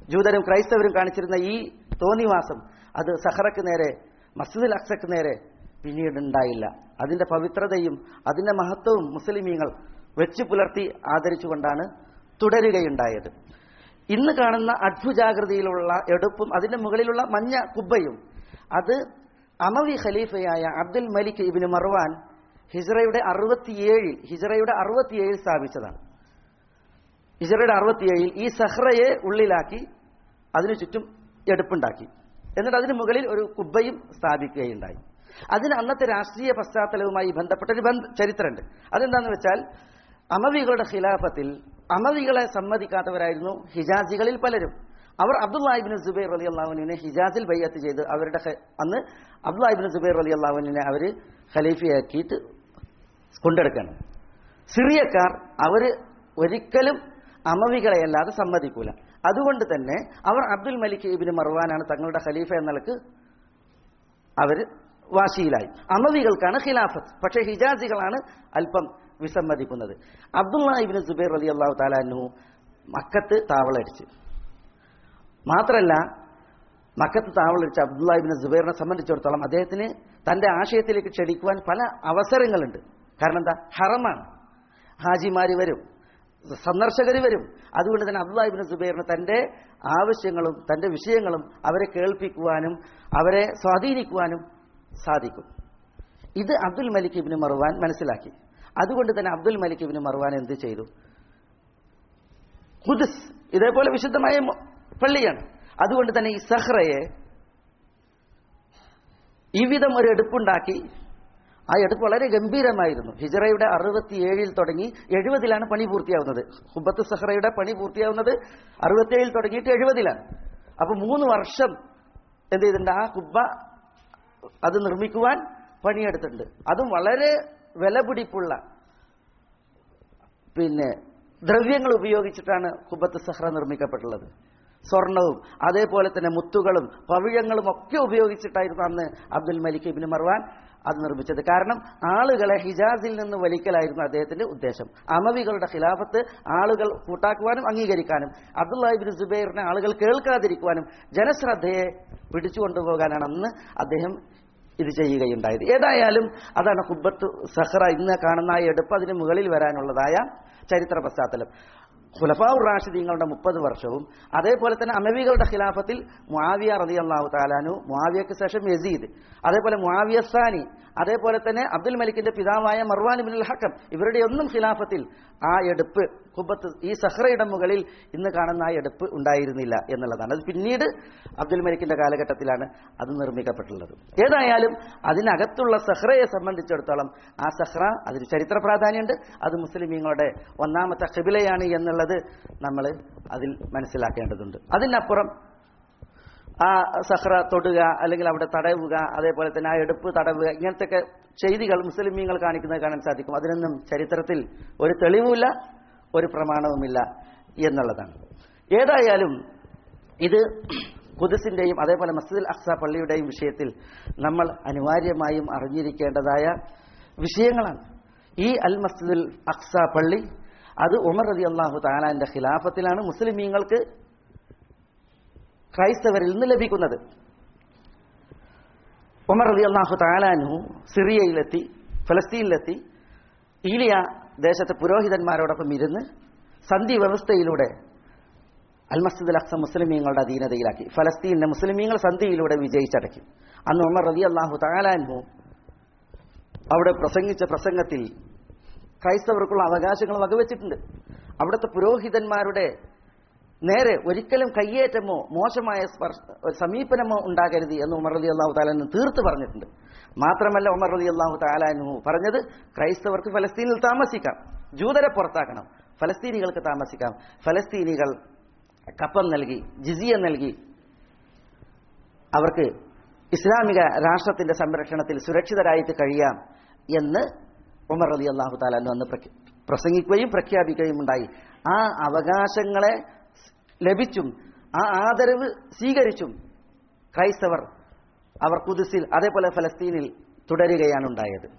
ജൂതരും ക്രൈസ്തവരും കാണിച്ചിരുന്ന ഈ തോന്നിവാസം അത് സഹറക്ക് നേരെ മസ്ജിദുൽ അക്സക്ക് നേരെ പിന്നീട് ഉണ്ടായില്ല അതിന്റെ പവിത്രതയും അതിന്റെ മഹത്വവും മുസ്ലിമീങ്ങൾ വെച്ചു പുലർത്തി ആദരിച്ചുകൊണ്ടാണ് തുടരുകയുണ്ടായത് ഇന്ന് കാണുന്ന അഡ്ഭുജാകൃതിയിലുള്ള എടുപ്പും അതിന്റെ മുകളിലുള്ള മഞ്ഞ കുബ്ബയും അത് അമവി ഖലീഫയായ അബ്ദുൽ മലിക് ഇബിന് മർവാൻ ഹിജറയുടെ അറുപത്തിയേഴിൽ ഹിജറയുടെ അറുപത്തിയേഴിൽ സ്ഥാപിച്ചതാണ് ഹിജറയുടെ അറുപത്തിയേഴിൽ ഈ സഹ്റയെ ഉള്ളിലാക്കി അതിനു ചുറ്റും എടുപ്പുണ്ടാക്കി എന്നിട്ട് അതിന് മുകളിൽ ഒരു കുബ്ബയും സ്ഥാപിക്കുകയുണ്ടായി അതിന് അന്നത്തെ രാഷ്ട്രീയ പശ്ചാത്തലവുമായി ബന്ധപ്പെട്ട ഒരു ബന്ധ ചരിത്രമുണ്ട് അതെന്താണെന്ന് വെച്ചാൽ അമവികളുടെ ഖിലാഫത്തിൽ അമവികളെ സമ്മതിക്കാത്തവരായിരുന്നു ഹിജാസികളിൽ പലരും അവർ അബ്ദുല്ലാഹിബിൻ സുബൈർ അലി അള്ളാഹുവിനെ ഹിജാസിൽ ബയ്യത്ത് ചെയ്ത് അവരുടെ ഖ- അന്ന് അബ്ദുല്ലാഹിബിൻ സുബൈർ അലി അള്ളാഹുവിനെ അവർ ഖലീഫയാക്കിയിട്ട് കൊണ്ടെടുക്കണം സിറിയക്കാർ അവർ ഒരിക്കലും അമവികളെ അല്ലാതെ സമ്മതിക്കൂല അതുകൊണ്ട് തന്നെ അവർ അബ്ദുൽ മലിക് ഇബിന് മർവാനാണ് തങ്ങളുടെ ഖലീഫ എന്ന നിലക്ക് അവർ വാശിയിലായി അമവികൾക്കാണ് ഖിലാഫത്ത് പക്ഷേ ഹിജാസികളാണ് അല്പം വിസമ്മതിക്കുന്നത് അബ്ദുള്ള ഇബിന് സുബൈർ അലി അള്ളാഹു താലാനു മക്കത്ത് താവളടിച്ച് മാത്രമല്ല മക്കത്ത് താവളടിച്ച അബ്ദുള്ള ഇബിന് സുബൈറിനെ സംബന്ധിച്ചിടത്തോളം അദ്ദേഹത്തിന് തന്റെ ആശയത്തിലേക്ക് ക്ഷണിക്കുവാൻ പല അവസരങ്ങളുണ്ട് കാരണം എന്താ ഹറമാണ് ഹാജിമാര് വരും സന്ദർശകർ വരും അതുകൊണ്ട് തന്നെ അബ്ദുല്ലാഹിബിൻ സുബൈറിന് തന്റെ ആവശ്യങ്ങളും തന്റെ വിഷയങ്ങളും അവരെ കേൾപ്പിക്കുവാനും അവരെ സ്വാധീനിക്കുവാനും സാധിക്കും ഇത് അബ്ദുൽ മലിക് ഇബിന് മറുവാൻ മനസ്സിലാക്കി അതുകൊണ്ട് തന്നെ അബ്ദുൽ മലിക് ഇബിന് മറുവാൻ എന്ത് ചെയ്തു ഖുദ്സ് ഇതേപോലെ വിശുദ്ധമായ മ- പള്ളിയാണ് അതുകൊണ്ട് തന്നെ ഈ സഹ്റയെ ഈ വിധം ഒരു എടുപ്പുണ്ടാക്കി ആ എടുപ്പ് വളരെ ഗംഭീരമായിരുന്നു ഹിജറയുടെ അറുപത്തിയേഴിൽ തുടങ്ങി എഴുപതിലാണ് പണി പൂർത്തിയാവുന്നത് ഹുബത്ത് സഹറയുടെ പണി പൂർത്തിയാവുന്നത് അറുപത്തിയേഴിൽ തുടങ്ങിയിട്ട് എഴുപതിലാണ് അപ്പൊ മൂന്ന് വർഷം എന്ത് ചെയ്തിട്ടുണ്ട് ആ കുബ്ബ അത് നിർമ്മിക്കുവാൻ പണിയെടുത്തിട്ടുണ്ട് അതും വളരെ വിലപിടിപ്പുള്ള പിന്നെ ദ്രവ്യങ്ങൾ ഉപയോഗിച്ചിട്ടാണ് കുബത്ത് സഹ്റ നിർമ്മിക്കപ്പെട്ടുള്ളത് സ്വർണവും അതേപോലെ തന്നെ മുത്തുകളും പവിഴങ്ങളും ഒക്കെ ഉപയോഗിച്ചിട്ടായിരുന്നു അന്ന് അബ്ദുൽ മലിക് ഇബിന് മർവാൻ അത് നിർമ്മിച്ചത് കാരണം ആളുകളെ ഹിജാസിൽ നിന്ന് വലിക്കലായിരുന്നു അദ്ദേഹത്തിന്റെ ഉദ്ദേശം അമവികളുടെ ഖിലാഫത്ത് ആളുകൾ കൂട്ടാക്കുവാനും അംഗീകരിക്കാനും അബ്ദുല്ലാഹിബിൻ സുബൈറിനെ ആളുകൾ കേൾക്കാതിരിക്കുവാനും ജനശ്രദ്ധയെ പിടിച്ചുകൊണ്ടുപോകാനാണ് അന്ന് അദ്ദേഹം ഇത് ചെയ്യുകയുണ്ടായത് ഏതായാലും അതാണ് കുബത്ത് സഹ്റ ഇന്ന് കാണുന്ന ആ എടുപ്പ് അതിന് മുകളിൽ വരാനുള്ളതായ ചരിത്ര പശ്ചാത്തലം ഖുലഫാഉർ റാഷിദീങ്ങളുടെ മുപ്പത് വർഷവും അതേപോലെ തന്നെ അമവികളുടെ ഖിലാഫത്തിൽ മുആവിയ റളിയല്ലാഹു താലാനു മുആവിയക്ക് ശേഷം യസീദ് അതേപോലെ മുആവിയ സാനി അതേപോലെ തന്നെ അബ്ദുൽ മലിക്കിന്റെ പിതാവായ മർവാൻ ഇബ്നുൽ ഹക്കം ഇവരുടെ ഒന്നും ഖിലാഫത്തിൽ ആ എടുപ്പ് കുബത്ത് ഈ സഹ്റയുടെ മുകളിൽ ഇന്ന് കാണുന്ന ആ എടുപ്പ് ഉണ്ടായിരുന്നില്ല എന്നുള്ളതാണ് അത് പിന്നീട് അബ്ദുൽ മലിക്കിന്റെ കാലഘട്ടത്തിലാണ് അത് നിർമ്മിക്കപ്പെട്ടുള്ളത് ഏതായാലും അതിനകത്തുള്ള സഹ്റയെ സംബന്ധിച്ചിടത്തോളം ആ സഹ്റ അതിന് ചരിത്ര പ്രാധാന്യമുണ്ട് അത് മുസ്ലിമീങ്ങളുടെ ഒന്നാമത്തെ ഖിബിലയാണ് എന്നുള്ളത് നമ്മൾ അതിൽ മനസ്സിലാക്കേണ്ടതുണ്ട് അതിനപ്പുറം ആ സഹ്റ തൊടുക അല്ലെങ്കിൽ അവിടെ തടവുക അതേപോലെ തന്നെ ആ എടുപ്പ് തടവുക ഇങ്ങനത്തെ ചെയ്തികൾ മുസ്ലിമീങ്ങൾ കാണിക്കുന്നത് കാണാൻ സാധിക്കും അതിനൊന്നും ചരിത്രത്തിൽ ഒരു തെളിവുമില്ല ഒരു പ്രമാണവുമില്ല എന്നുള്ളതാണ് ഏതായാലും ഇത് കുതിസിന്റെയും അതേപോലെ മസ്ജിദുൽ അക്സ പള്ളിയുടെയും വിഷയത്തിൽ നമ്മൾ അനിവാര്യമായും അറിഞ്ഞിരിക്കേണ്ടതായ വിഷയങ്ങളാണ് ഈ അൽ മസ്ജിദുൽ അക്സ പള്ളി അത് ഉമർ റതി അള്ളാഹു താലാന്റെ ഖിലാഫത്തിലാണ് മുസ്ലിമീങ്ങൾക്ക് ക്രൈസ്തവരിൽ നിന്ന് ലഭിക്കുന്നത് ഉമർ റതി അള്ളാഹു താലാനു സിറിയയിലെത്തി ഫലസ്തീനിലെത്തി ഈലിയ ദേശത്തെ പുരോഹിതന്മാരോടൊപ്പം ഇരുന്ന് സന്ധി വ്യവസ്ഥയിലൂടെ അൽ മസ്ജിദ് അക്സ മുസ്ലിമീങ്ങളുടെ അധീനതയിലാക്കി ഫലസ്തീനിലെ മുസ്ലിമീങ്ങൾ സന്ധിയിലൂടെ വിജയിച്ചടക്കി അന്ന് ഉമർ റതി അള്ളാഹു താലാൻഹു അവിടെ പ്രസംഗിച്ച പ്രസംഗത്തിൽ ക്രൈസ്തവർക്കുള്ള അവകാശങ്ങൾ വകവെച്ചിട്ടുണ്ട് അവിടുത്തെ പുരോഹിതന്മാരുടെ നേരെ ഒരിക്കലും കയ്യേറ്റമോ മോശമായ സ്പർശ ഒരു സമീപനമോ ഉണ്ടാകരുത് എന്ന് ഉമർ റതി അള്ളാഹു താലാനു തീർത്ത് പറഞ്ഞിട്ടുണ്ട് മാത്രമല്ല ഉമർ റതി അള്ളാഹു താലാനു പറഞ്ഞത് ക്രൈസ്തവർക്ക് ഫലസ്തീനിൽ താമസിക്കാം ജൂതരെ പുറത്താക്കണം ഫലസ്തീനികൾക്ക് താമസിക്കാം ഫലസ്തീനികൾ കപ്പം നൽകി ജിസിയ നൽകി അവർക്ക് ഇസ്ലാമിക രാഷ്ട്രത്തിന്റെ സംരക്ഷണത്തിൽ സുരക്ഷിതരായിട്ട് കഴിയാം എന്ന് ഉമർ അലി അള്ളാഹു താലാനു അന്ന് പ്രഖ്യ- പ്രസംഗിക്കുകയും പ്രഖ്യാപിക്കുകയും ഉണ്ടായി ആ അവകാശങ്ങളെ ലഭിച്ചും ആ ആദരവ് സ്വീകരിച്ചും ക്രൈസ്തവർ അവർ കുതിസിൽ അതേപോലെ ഫലസ്തീനിൽ തുടരുകയാണ് ഉണ്ടായത്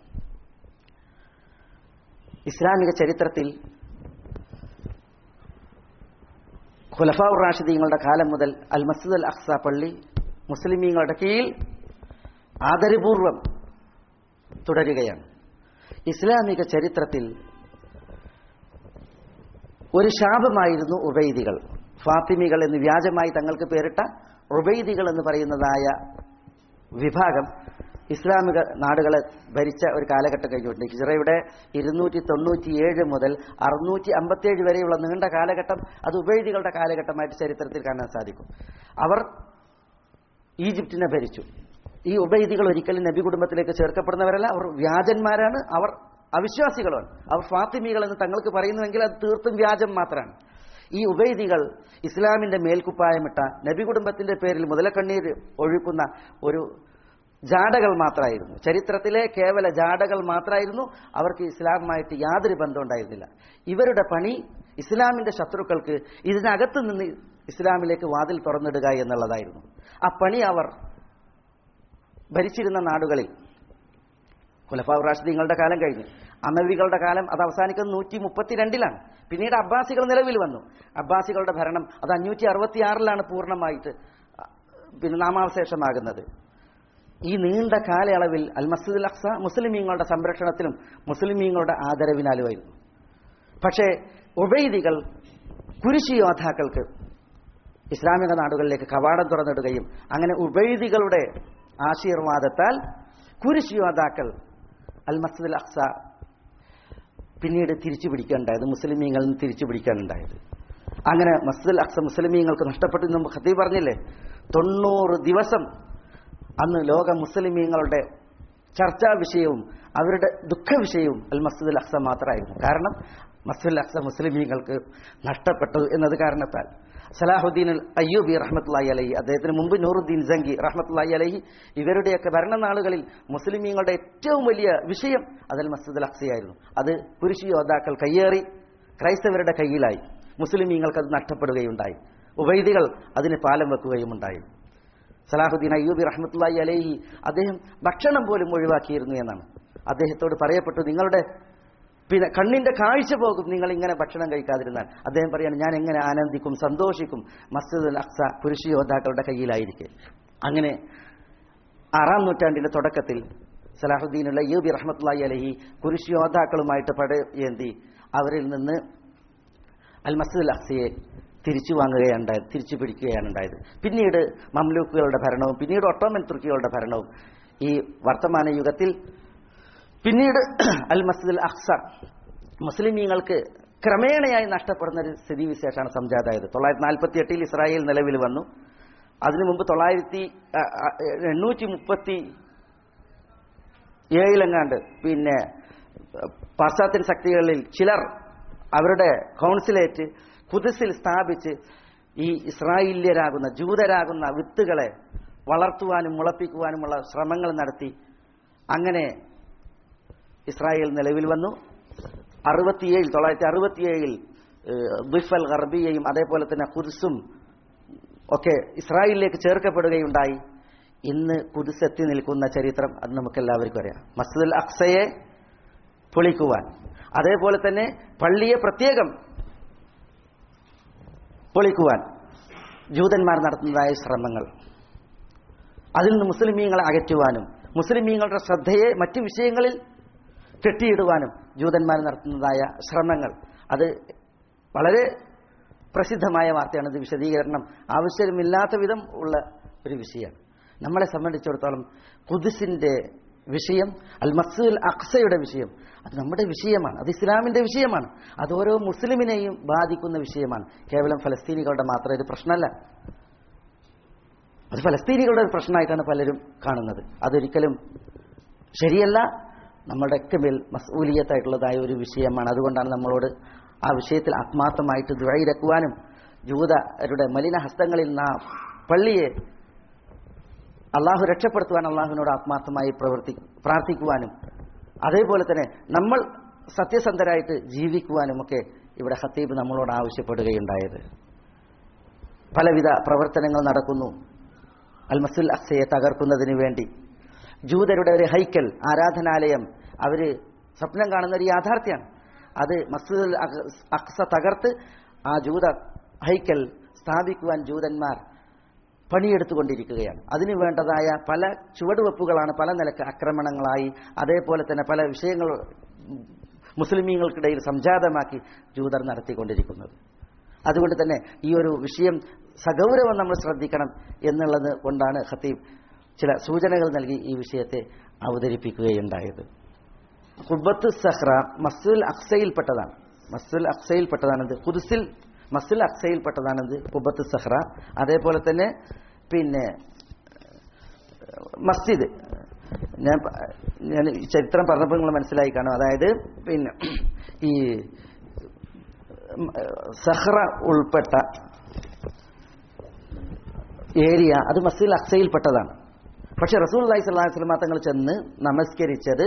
ഇസ്ലാമിക ചരിത്രത്തിൽ ഖുലഫാ റാഷിദീങ്ങളുടെ കാലം മുതൽ അൽ മസ്ജിദ് അൽ അഖ്സ പള്ളി മുസ്ലിമീങ്ങളുടെ കീഴിൽ ആദരപൂർവം തുടരുകയാണ് ഇസ്ലാമിക ചരിത്രത്തിൽ ഒരു ശാപമായിരുന്നു ഉബൈദികൾ ഫാത്തിമികൾ എന്ന് വ്യാജമായി തങ്ങൾക്ക് പേരിട്ട ഉബൈദികൾ എന്ന് പറയുന്നതായ വിഭാഗം ഇസ്ലാമിക നാടുകളെ ഭരിച്ച ഒരു കാലഘട്ടം കഴിഞ്ഞിട്ടുണ്ട് ഹിജറയുടെ ഇരുന്നൂറ്റി തൊണ്ണൂറ്റിയേഴ് മുതൽ അറുന്നൂറ്റി അമ്പത്തിയേഴ് വരെയുള്ള നീണ്ട കാലഘട്ടം അത് ഉബൈദികളുടെ കാലഘട്ടമായിട്ട് ചരിത്രത്തിൽ കാണാൻ സാധിക്കും അവർ ഈജിപ്തിനെ ഭരിച്ചു ഈ ഉബൈദികൾ ഒരിക്കലും നബി കുടുംബത്തിലേക്ക് ചേർക്കപ്പെടുന്നവരല്ല അവർ വ്യാജന്മാരാണ് അവർ അവിശ്വാസികളാണ് അവർ ഫാത്തിമികൾ എന്ന് തങ്ങൾക്ക് പറയുന്നുവെങ്കിൽ അത് തീർത്തും വ്യാജം മാത്രമാണ് ഈ ഉബൈദികൾ ഇസ്ലാമിന്റെ മേൽക്കുപ്പായമിട്ട നബി കുടുംബത്തിന്റെ പേരിൽ മുതലക്കണ്ണീർ ഒഴുക്കുന്ന ഒരു ജാടകൾ മാത്രമായിരുന്നു ചരിത്രത്തിലെ കേവല ജാടകൾ മാത്രമായിരുന്നു അവർക്ക് ഇസ്ലാമുമായിട്ട് യാതൊരു ബന്ധം ഉണ്ടായിരുന്നില്ല ഇവരുടെ പണി ഇസ്ലാമിന്റെ ശത്രുക്കൾക്ക് ഇതിനകത്ത് നിന്ന് ഇസ്ലാമിലേക്ക് വാതിൽ തുറന്നിടുക എന്നുള്ളതായിരുന്നു ആ പണി അവർ ഭരിച്ചിരുന്ന നാടുകളിൽ ഖുലഫാവ് റാഷിദീങ്ങളുടെ കാലം കഴിഞ്ഞു അമവികളുടെ കാലം അത് അവസാനിക്കുന്നത് നൂറ്റി മുപ്പത്തിരണ്ടിലാണ് പിന്നീട് അബ്ബാസികൾ നിലവിൽ വന്നു അബ്ബാസികളുടെ ഭരണം അത് അഞ്ഞൂറ്റി അറുപത്തിയാറിലാണ് പൂർണ്ണമായിട്ട് പിന്നെ നാമാവശേഷമാകുന്നത് ഈ നീണ്ട കാലയളവിൽ അൽ മസ്ജിദുൽ അക്സ മുസ്ലിമീങ്ങളുടെ സംരക്ഷണത്തിലും മുസ്ലിമീങ്ങളുടെ ആദരവിനാലുമായിരുന്നു പക്ഷേ ഉബൈദികൾ കുരിശി യോദ്ധാക്കൾക്ക് ഇസ്ലാമിക നാടുകളിലേക്ക് കവാടം തുറന്നിടുകയും അങ്ങനെ ഉബൈദികളുടെ ആശീർവാദത്താൽ കുരിശി യോദ്ധാക്കൾ അൽ മസ്ജിദുൽ അക്സ പിന്നീട് തിരിച്ചു പിടിക്കാനുണ്ടായത് മുസ്ലിമീങ്ങളിൽ നിന്ന് തിരിച്ചു പിടിക്കാനുണ്ടായത് അങ്ങനെ മസ്ജിദുൽ അക്സ മുസ്ലിമീങ്ങൾക്ക് നഷ്ടപ്പെട്ടു എന്ന് ഖത്തീബ് പറഞ്ഞില്ലേ തൊണ്ണൂറ് ദിവസം അന്ന് ലോക മുസ്ലിമീങ്ങളുടെ ചർച്ചാ വിഷയവും അവരുടെ ദുഃഖ വിഷയവും അൽ മസ്ജിദുൽ അക്സ മാത്രമായിരുന്നു കാരണം മസ്ജിദുൽ അക്സ മുസ്ലിമീങ്ങൾക്ക് നഷ്ടപ്പെട്ടു എന്നത് കാരണത്താൽ സലാഹുദ്ദീൻ അൽ അയ്യൂബി റഹ്മത്തുള്ളി അലഹി അദ്ദേഹത്തിന് മുമ്പ് നൂറുദ്ദീൻ ജംഗി റഹ്മത്തുള്ളി അലഹി ഇവരുടെയൊക്കെ ഭരണനാളുകളിൽ മുസ്ലിമീങ്ങളുടെ ഏറ്റവും വലിയ വിഷയം അതിൽ മസ്ജിദുൽ അക്സയായിരുന്നു അത് പുരുഷ യോദ്ധാക്കൾ കയ്യേറി ക്രൈസ്തവരുടെ കയ്യിലായി മുസ്ലിമീങ്ങൾക്ക് അത് നഷ്ടപ്പെടുകയുണ്ടായി ഉവൈദികൾ അതിന് പാലം വെക്കുകയും ഉണ്ടായി സലാഹുദ്ദീൻ അയ്യൂബി റഹ്മത്തുള്ളി അലഹി അദ്ദേഹം ഭക്ഷണം പോലും ഒഴിവാക്കിയിരുന്നു എന്നാണ് അദ്ദേഹത്തോട് പറയപ്പെട്ടു നിങ്ങളുടെ പിന്നെ കണ്ണിന്റെ കാഴ്ച പോകും നിങ്ങൾ ഇങ്ങനെ ഭക്ഷണം കഴിക്കാതിരുന്നാൽ അദ്ദേഹം പറയാണ് ഞാൻ എങ്ങനെ ആനന്ദിക്കും സന്തോഷിക്കും മസ്ജിദുൽ അക്സ പുരുഷ യോദ്ധാക്കളുടെ കയ്യിലായിരിക്കെ അങ്ങനെ ആറാം നൂറ്റാണ്ടിന്റെ തുടക്കത്തിൽ സലാഹുദ്ദീനുള്ള യൂബി റഹ്മത്തുള്ളി അലഹി പുരുഷ യോദ്ധാക്കളുമായിട്ട് പടയേന്തി അവരിൽ നിന്ന് അൽ മസ്ജിദുൽ അക്സയെ തിരിച്ചു വാങ്ങുകയുണ്ടായത് തിരിച്ചു പിടിക്കുകയാണ് ഉണ്ടായത് പിന്നീട് മംലൂക്കുകളുടെ ഭരണവും പിന്നീട് ഒട്ടോമൻ തുർക്കികളുടെ ഭരണവും ഈ വർത്തമാന യുഗത്തിൽ പിന്നീട് അൽ മസ്ജിദുൽ അഖ്സ മുസ്ലിമീങ്ങൾക്ക് ക്രമേണയായി നഷ്ടപ്പെടുന്ന ഒരു സ്ഥിതിവിശേഷമാണ് സംജാതായത് തൊള്ളായിരത്തി നാൽപ്പത്തി എട്ടിൽ ഇസ്രായേൽ നിലവിൽ വന്നു അതിനു മുമ്പ് തൊള്ളായിരത്തി എണ്ണൂറ്റി മുപ്പത്തി ഏഴിലെങ്ങാണ്ട് പിന്നെ പാശ്ചാത്യൻ ശക്തികളിൽ ചിലർ അവരുടെ കൗൺസിലേറ്റ് കുതിസിൽ സ്ഥാപിച്ച് ഈ ഇസ്രായേല്യരാകുന്ന ജൂതരാകുന്ന വിത്തുകളെ വളർത്തുവാനും മുളപ്പിക്കുവാനുമുള്ള ശ്രമങ്ങൾ നടത്തി അങ്ങനെ ഇസ്രായേൽ നിലവിൽ വന്നു അറുപത്തിയേഴിൽ തൊള്ളായിരത്തി അറുപത്തിയേഴിൽ ബിഫൽ ഗർബിയയും അതേപോലെ തന്നെ കുരിസും ഒക്കെ ഇസ്രായേലിലേക്ക് ചേർക്കപ്പെടുകയുണ്ടായി ഇന്ന് കുതിസ് എത്തി നിൽക്കുന്ന ചരിത്രം അത് നമുക്കെല്ലാവർക്കും അറിയാം മസ്ജിദുൽ അക്സയെ പൊളിക്കുവാൻ അതേപോലെ തന്നെ പള്ളിയെ പ്രത്യേകം പൊളിക്കുവാൻ ജൂതന്മാർ നടത്തുന്നതായ ശ്രമങ്ങൾ അതിൽ നിന്ന് മുസ്ലിമീങ്ങളെ അകറ്റുവാനും മുസ്ലിമീങ്ങളുടെ ശ്രദ്ധയെ മറ്റു വിഷയങ്ങളിൽ കെട്ടിയിടുവാനും ജൂതന്മാർ നടത്തുന്നതായ ശ്രമങ്ങൾ അത് വളരെ പ്രസിദ്ധമായ വാർത്തയാണ് ഇത് വിശദീകരണം ആവശ്യമില്ലാത്ത വിധം ഉള്ള ഒരു വിഷയമാണ് നമ്മളെ സംബന്ധിച്ചിടത്തോളം കുതിസിന്റെ വിഷയം അൽ മസ്സുൽ അക്സയുടെ വിഷയം അത് നമ്മുടെ വിഷയമാണ് അത് ഇസ്ലാമിന്റെ വിഷയമാണ് അത് ഓരോ മുസ്ലിമിനെയും ബാധിക്കുന്ന വിഷയമാണ് കേവലം ഫലസ്തീനികളുടെ മാത്രം ഇത് പ്രശ്നമല്ല അത് ഫലസ്തീനികളുടെ ഒരു പ്രശ്നമായിട്ടാണ് പലരും കാണുന്നത് അതൊരിക്കലും ശരിയല്ല നമ്മുടെയൊക്കെ മേൽ മസൂലിയത്തായിട്ടുള്ളതായ ഒരു വിഷയമാണ് അതുകൊണ്ടാണ് നമ്മളോട് ആ വിഷയത്തിൽ ആത്മാർത്ഥമായിട്ട് ദുഴയിരക്കുവാനും ജൂതരുടെ മലിന ഹസ്തങ്ങളിൽ നിന്ന് ആ പള്ളിയെ അള്ളാഹു രക്ഷപ്പെടുത്തുവാൻ അള്ളാഹുവിനോട് ആത്മാർത്ഥമായി പ്രവർത്തി പ്രാർത്ഥിക്കുവാനും അതേപോലെ തന്നെ നമ്മൾ സത്യസന്ധരായിട്ട് ജീവിക്കുവാനുമൊക്കെ ഇവിടെ ഹത്തീബ് നമ്മളോട് ആവശ്യപ്പെടുകയുണ്ടായത് പലവിധ പ്രവർത്തനങ്ങൾ നടക്കുന്നു അൽ മസുൽ അക്സയെ തകർക്കുന്നതിന് വേണ്ടി ജൂതരുടെ ഒരു ഹൈക്കൽ ആരാധനാലയം അവർ സ്വപ്നം കാണുന്ന ഒരു യാഥാർത്ഥ്യമാണ് അത് മസ്ജിദുൽ അക്സ തകർത്ത് ആ ജൂത ഹൈക്കൽ സ്ഥാപിക്കുവാൻ ജൂതന്മാർ പണിയെടുത്തുകൊണ്ടിരിക്കുകയാണ് അതിനു വേണ്ടതായ പല ചുവടുവെപ്പുകളാണ് പല നിലക്ക് ആക്രമണങ്ങളായി അതേപോലെ തന്നെ പല വിഷയങ്ങൾ മുസ്ലിമീങ്ങൾക്കിടയിൽ സംജാതമാക്കി ജൂതർ നടത്തിക്കൊണ്ടിരിക്കുന്നത് അതുകൊണ്ട് തന്നെ ഈ ഒരു വിഷയം സഗൗരവം നമ്മൾ ശ്രദ്ധിക്കണം എന്നുള്ളത് കൊണ്ടാണ് ഖത്തീബ് ചില സൂചനകൾ നൽകി ഈ വിഷയത്തെ അവതരിപ്പിക്കുകയുണ്ടായത് കുബത്ത് സഹ്റ മസ്സുൽ അക്സയിൽപ്പെട്ടതാണ് മസ്സുൽ അക്സയിൽപ്പെട്ടതാണിത് കുതിസിൽ മസ്സുൽ അക്സയിൽപ്പെട്ടതാണിത് കുബത്ത് സഹ്റ അതേപോലെ തന്നെ പിന്നെ മസ്ജിദ് ഞാൻ പ- ഞാൻ ഈ ചരിത്രം പറഞ്ഞപ്പോൾ നിങ്ങൾ മനസ്സിലായി കാണും അതായത് പിന്നെ ഈ ഉം, സഹ്റ ഉൾപ്പെട്ട ഏരിയ അത് മസ്ജിദ് അക്സയിൽപ്പെട്ടതാണ് പക്ഷെ റസൂൽ അലൈഹി സ്വലാഹു വസ്ലമ തങ്ങൾ ചെന്ന് നമസ്കരിച്ചത്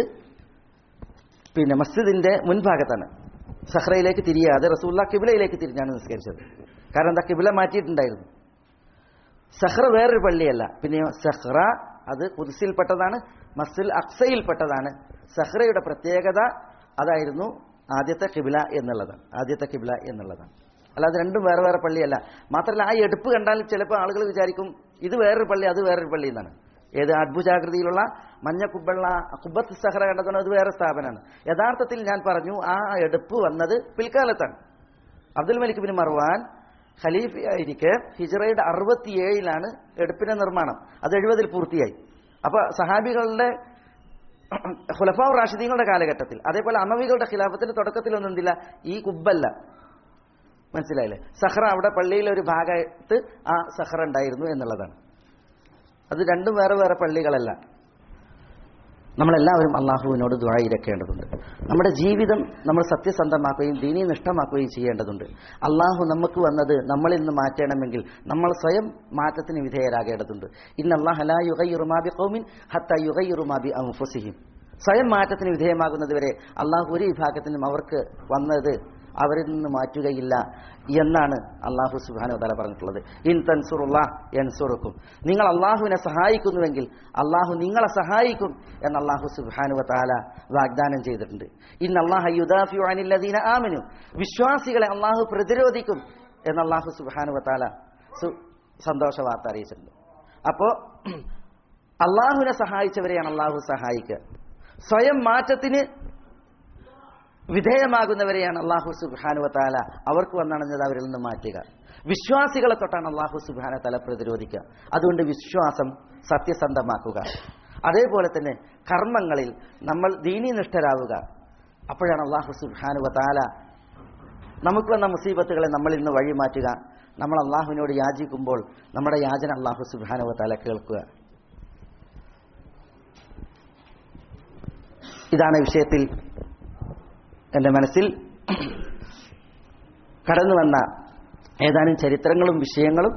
പിന്നെ മസ്ജിദിന്റെ മുൻഭാഗത്താണ് സഹ്റയിലേക്ക് തിരിയാതെ റസൂല്ല കിബിലയിലേക്ക് തിരിഞ്ഞാണ് നിസ്കരിച്ചത് കാരണം എന്താ കിബില മാറ്റിയിട്ടുണ്ടായിരുന്നു സഹ്റ വേറൊരു പള്ളിയല്ല പിന്നെയോ സഹ്റ അത് കുതിസിൽപ്പെട്ടതാണ് മസ്ജിദ് അക്സയിൽപ്പെട്ടതാണ് സഹ്റയുടെ പ്രത്യേകത അതായിരുന്നു ആദ്യത്തെ കിബില എന്നുള്ളതാണ് ആദ്യത്തെ കിബില എന്നുള്ളതാണ് അല്ലാതെ രണ്ടും വേറെ വേറെ പള്ളിയല്ല മാത്രമല്ല ആ എടുപ്പ് കണ്ടാൽ ചിലപ്പോൾ ആളുകൾ വിചാരിക്കും ഇത് വേറൊരു പള്ളി അത് വേറൊരു പള്ളി എന്നാണ് ഏത് അത്ഭുജാകൃതിയിലുള്ള മഞ്ഞ കുബ്ബള്ള കുബത്ത് സഹറ കണ്ടതാണ് അത് വേറെ സ്ഥാപനമാണ് യഥാർത്ഥത്തിൽ ഞാൻ പറഞ്ഞു ആ എടുപ്പ് വന്നത് പിൽക്കാലത്താണ് അബ്ദുൽ മലിക് ബിൻ മർവാൻ ഖലീഫയായിരിക്കെ ഹിജറയുടെ അറുപത്തിയേഴിലാണ് എടുപ്പിന്റെ നിർമ്മാണം അത് എഴുപതിൽ പൂർത്തിയായി അപ്പൊ സഹാബികളുടെ ഖുലഫാവ് റാഷിദീങ്ങളുടെ കാലഘട്ടത്തിൽ അതേപോലെ അമവികളുടെ ഖിലാഫത്തിന്റെ തുടക്കത്തിലൊന്നും എന്തില്ല ഈ കുബ്ബല്ല മനസ്സിലായില്ലേ സഹ്റ അവിടെ പള്ളിയിലെ ഒരു ഭാഗത്ത് ആ സഹ്റ ഉണ്ടായിരുന്നു എന്നുള്ളതാണ് അത് രണ്ടും വേറെ വേറെ പള്ളികളല്ല നമ്മളെല്ലാവരും അള്ളാഹുവിനോട് ദ്വായിരക്കേണ്ടതുണ്ട് നമ്മുടെ ജീവിതം നമ്മൾ സത്യസന്ധമാക്കുകയും ദീനീ നിഷ്ഠമാക്കുകയും ചെയ്യേണ്ടതുണ്ട് അള്ളാഹു നമുക്ക് വന്നത് നമ്മളിൽ നിന്ന് മാറ്റണമെങ്കിൽ നമ്മൾ സ്വയം മാറ്റത്തിന് വിധേയരാകേണ്ടതുണ്ട് ഇന്ന് അള്ളാഹ് യുഗയുറുമാബി കൗമിൻ ഹത്ത യുഗയുറുമാബി അമുഫസിഹിം സ്വയം മാറ്റത്തിന് വിധേയമാകുന്നതുവരെ അള്ളാഹു ഒരു വിഭാഗത്തിനും അവർക്ക് വന്നത് അവരിൽ നിന്ന് മാറ്റുകയില്ല എന്നാണ് അള്ളാഹു സുബാനു തല പറഞ്ഞിട്ടുള്ളത് ഇൻ തൻസുറുല്ലാ യൻസുറുക്കും നിങ്ങൾ അള്ളാഹുവിനെ സഹായിക്കുന്നുവെങ്കിൽ അള്ളാഹു നിങ്ങളെ സഹായിക്കും എന്ന് അള്ളാഹു സുബാനു താല വാഗ്ദാനം ചെയ്തിട്ടുണ്ട് ഇൻ അള്ളാഹു യുദാഫിയു അനില്ലദീന ആമിനു വിശ്വാസികളെ അള്ളാഹു പ്രതിരോധിക്കും എന്ന് അള്ളാഹു സുബാനു താല സന്തോഷ വാർത്ത അറിയിച്ചിട്ടുണ്ട് അപ്പോ അള്ളാഹുവിനെ സഹായിച്ചവരെയാണ് അള്ളാഹു സഹായിക്കുക സ്വയം മാറ്റത്തിന് വിധേയമാകുന്നവരെയാണ് അള്ളാഹു സുബാനു താല അവർക്ക് വന്നണഞ്ഞത് അവരിൽ നിന്ന് മാറ്റുക വിശ്വാസികളെ തൊട്ടാണ് അള്ളാഹു സുബാന തല പ്രതിരോധിക്കുക അതുകൊണ്ട് വിശ്വാസം സത്യസന്ധമാക്കുക അതേപോലെ തന്നെ കർമ്മങ്ങളിൽ നമ്മൾ ദീനീനിഷ്ഠരാവുക അപ്പോഴാണ് അള്ളാഹു സുബാനു താല നമുക്ക് വന്ന മുസീബത്തുകളെ നമ്മളിൽ നിന്ന് വഴിമാറ്റുക നമ്മൾ അള്ളാഹുവിനോട് യാചിക്കുമ്പോൾ നമ്മുടെ യാചന അള്ളാഹു സുബാനു താല കേൾക്കുക ഇതാണ് വിഷയത്തിൽ എൻ്റെ മനസ്സിൽ കടന്നു വന്ന ഏതാനും ചരിത്രങ്ങളും വിഷയങ്ങളും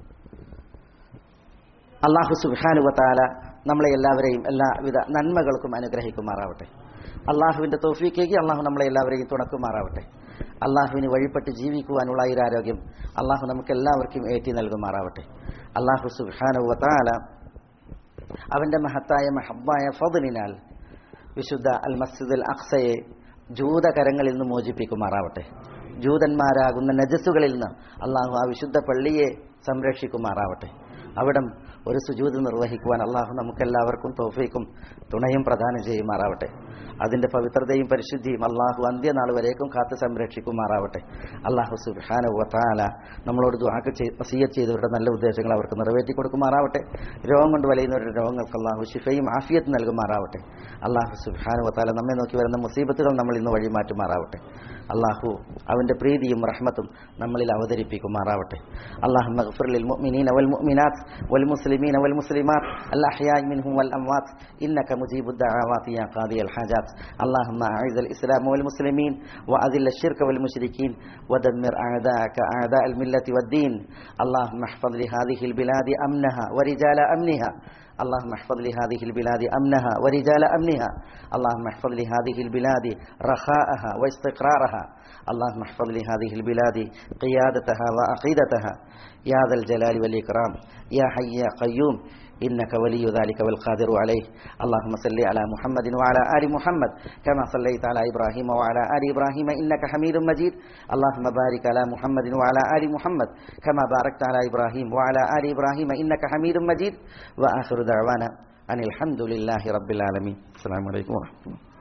അള്ളാഹു സുബാനുവത്താല നമ്മളെ എല്ലാവരെയും എല്ലാവിധ നന്മകൾക്കും അനുഗ്രഹിക്കുമാറാവട്ടെ അള്ളാഹുവിൻ്റെ തോഫീക്കേക്ക് അള്ളാഹു നമ്മളെ എല്ലാവരെയും തുണക്കുമാറാവട്ടെ അള്ളാഹുവിന് വഴിപ്പെട്ട് ജീവിക്കുവാനുള്ള ആരോഗ്യം അള്ളാഹു നമുക്ക് എല്ലാവർക്കും ഏറ്റി നൽകുമാറാവട്ടെ അള്ളാഹു സുബാനുവത്താല അവൻ്റെ മഹത്തായ മഹബായ ഫതിനാൽ വിശുദ്ധ അൽ മസ്ജിദ് അൽ അക്സയെ ജൂതകരങ്ങളിൽ നിന്ന് മോചിപ്പിക്കുമാറാവട്ടെ ജൂതന്മാരാകുന്ന നജസ്സുകളിൽ നിന്ന് അള്ളാഹു ആ വിശുദ്ധ പള്ളിയെ സംരക്ഷിക്കുമാറാവട്ടെ അവിടം ഒരു സുജൂത് നിർവഹിക്കുവാൻ അള്ളാഹു നമുക്കെല്ലാവർക്കും തോഫയ്ക്കും തുണയും പ്രദാനം ചെയ്യുമാറാവട്ടെ അതിന്റെ പവിത്രതയും പരിശുദ്ധിയും അള്ളാഹു അന്ത്യനാൾ വരേക്കും കാത്ത് സംരക്ഷിക്കുമാറാവട്ടെ അള്ളാഹു സുബാന വത്താല നമ്മളോട് ദുആക്ക് വസീയത്ത് ചെയ്തവരുടെ നല്ല ഉദ്ദേശങ്ങൾ അവർക്ക് നിറവേറ്റി കൊടുക്കുമാറാവട്ടെ രോഗം കൊണ്ട് വലയുന്നവരുടെ രോഗങ്ങൾക്ക് അള്ളാഹു ശിഫയും ആഫിയത്ത് നൽകുമാറാവട്ടെ അള്ളാഹു സുബാന വത്താല നമ്മെ നോക്കി വരുന്ന മുസീബത്തുകൾ നമ്മൾ ഇന്ന് വഴിമാറ്റുമാറാവട്ടെ അള്ളാഹു അവന്റെ പ്രീതിയും റഹ്മത്തും നമ്മളിൽ അവതരിപ്പിക്കുമാറാവട്ടെ അള്ളാഹു മഗ്ഫിറിൽ മുഅ്മിനീന വൽ മുഅ്മിനാത്ത് വൽ മുസ്ലിമീന വൽ മുസ്ലിമാത്ത് അൽഅഹ്യാഇ മിൻഹും വൽ അംവാത്ത് إنك مجيب الدعوات يا قاضي الحاجات اللهم أعز الإسلام والمسلمين وأذل الشرك والمشركين ودمر أعداءك أعداء الملة والدين اللهم احفظ لهذه البلاد أمنها ورجال أمنها اللهم احفظ لهذه البلاد أمنها ورجال أمنها اللهم احفظ لهذه البلاد رخاءها واستقرارها اللهم احفظ لهذه البلاد قيادتها وعقيدتها يا ذا الجلال والإكرام يا حي يا قيوم إنك ولي ذلك والقادر عليه اللهم صل على محمد وعلى آل محمد كما صليت على إبراهيم وعلى آل إبراهيم إنك حميد مجيد اللهم بارك على محمد وعلى آل محمد كما باركت على إبراهيم وعلى آل إبراهيم إنك حميد مجيد وآخر دعوانا أن الحمد لله رب العالمين السلام عليكم ورحمة الله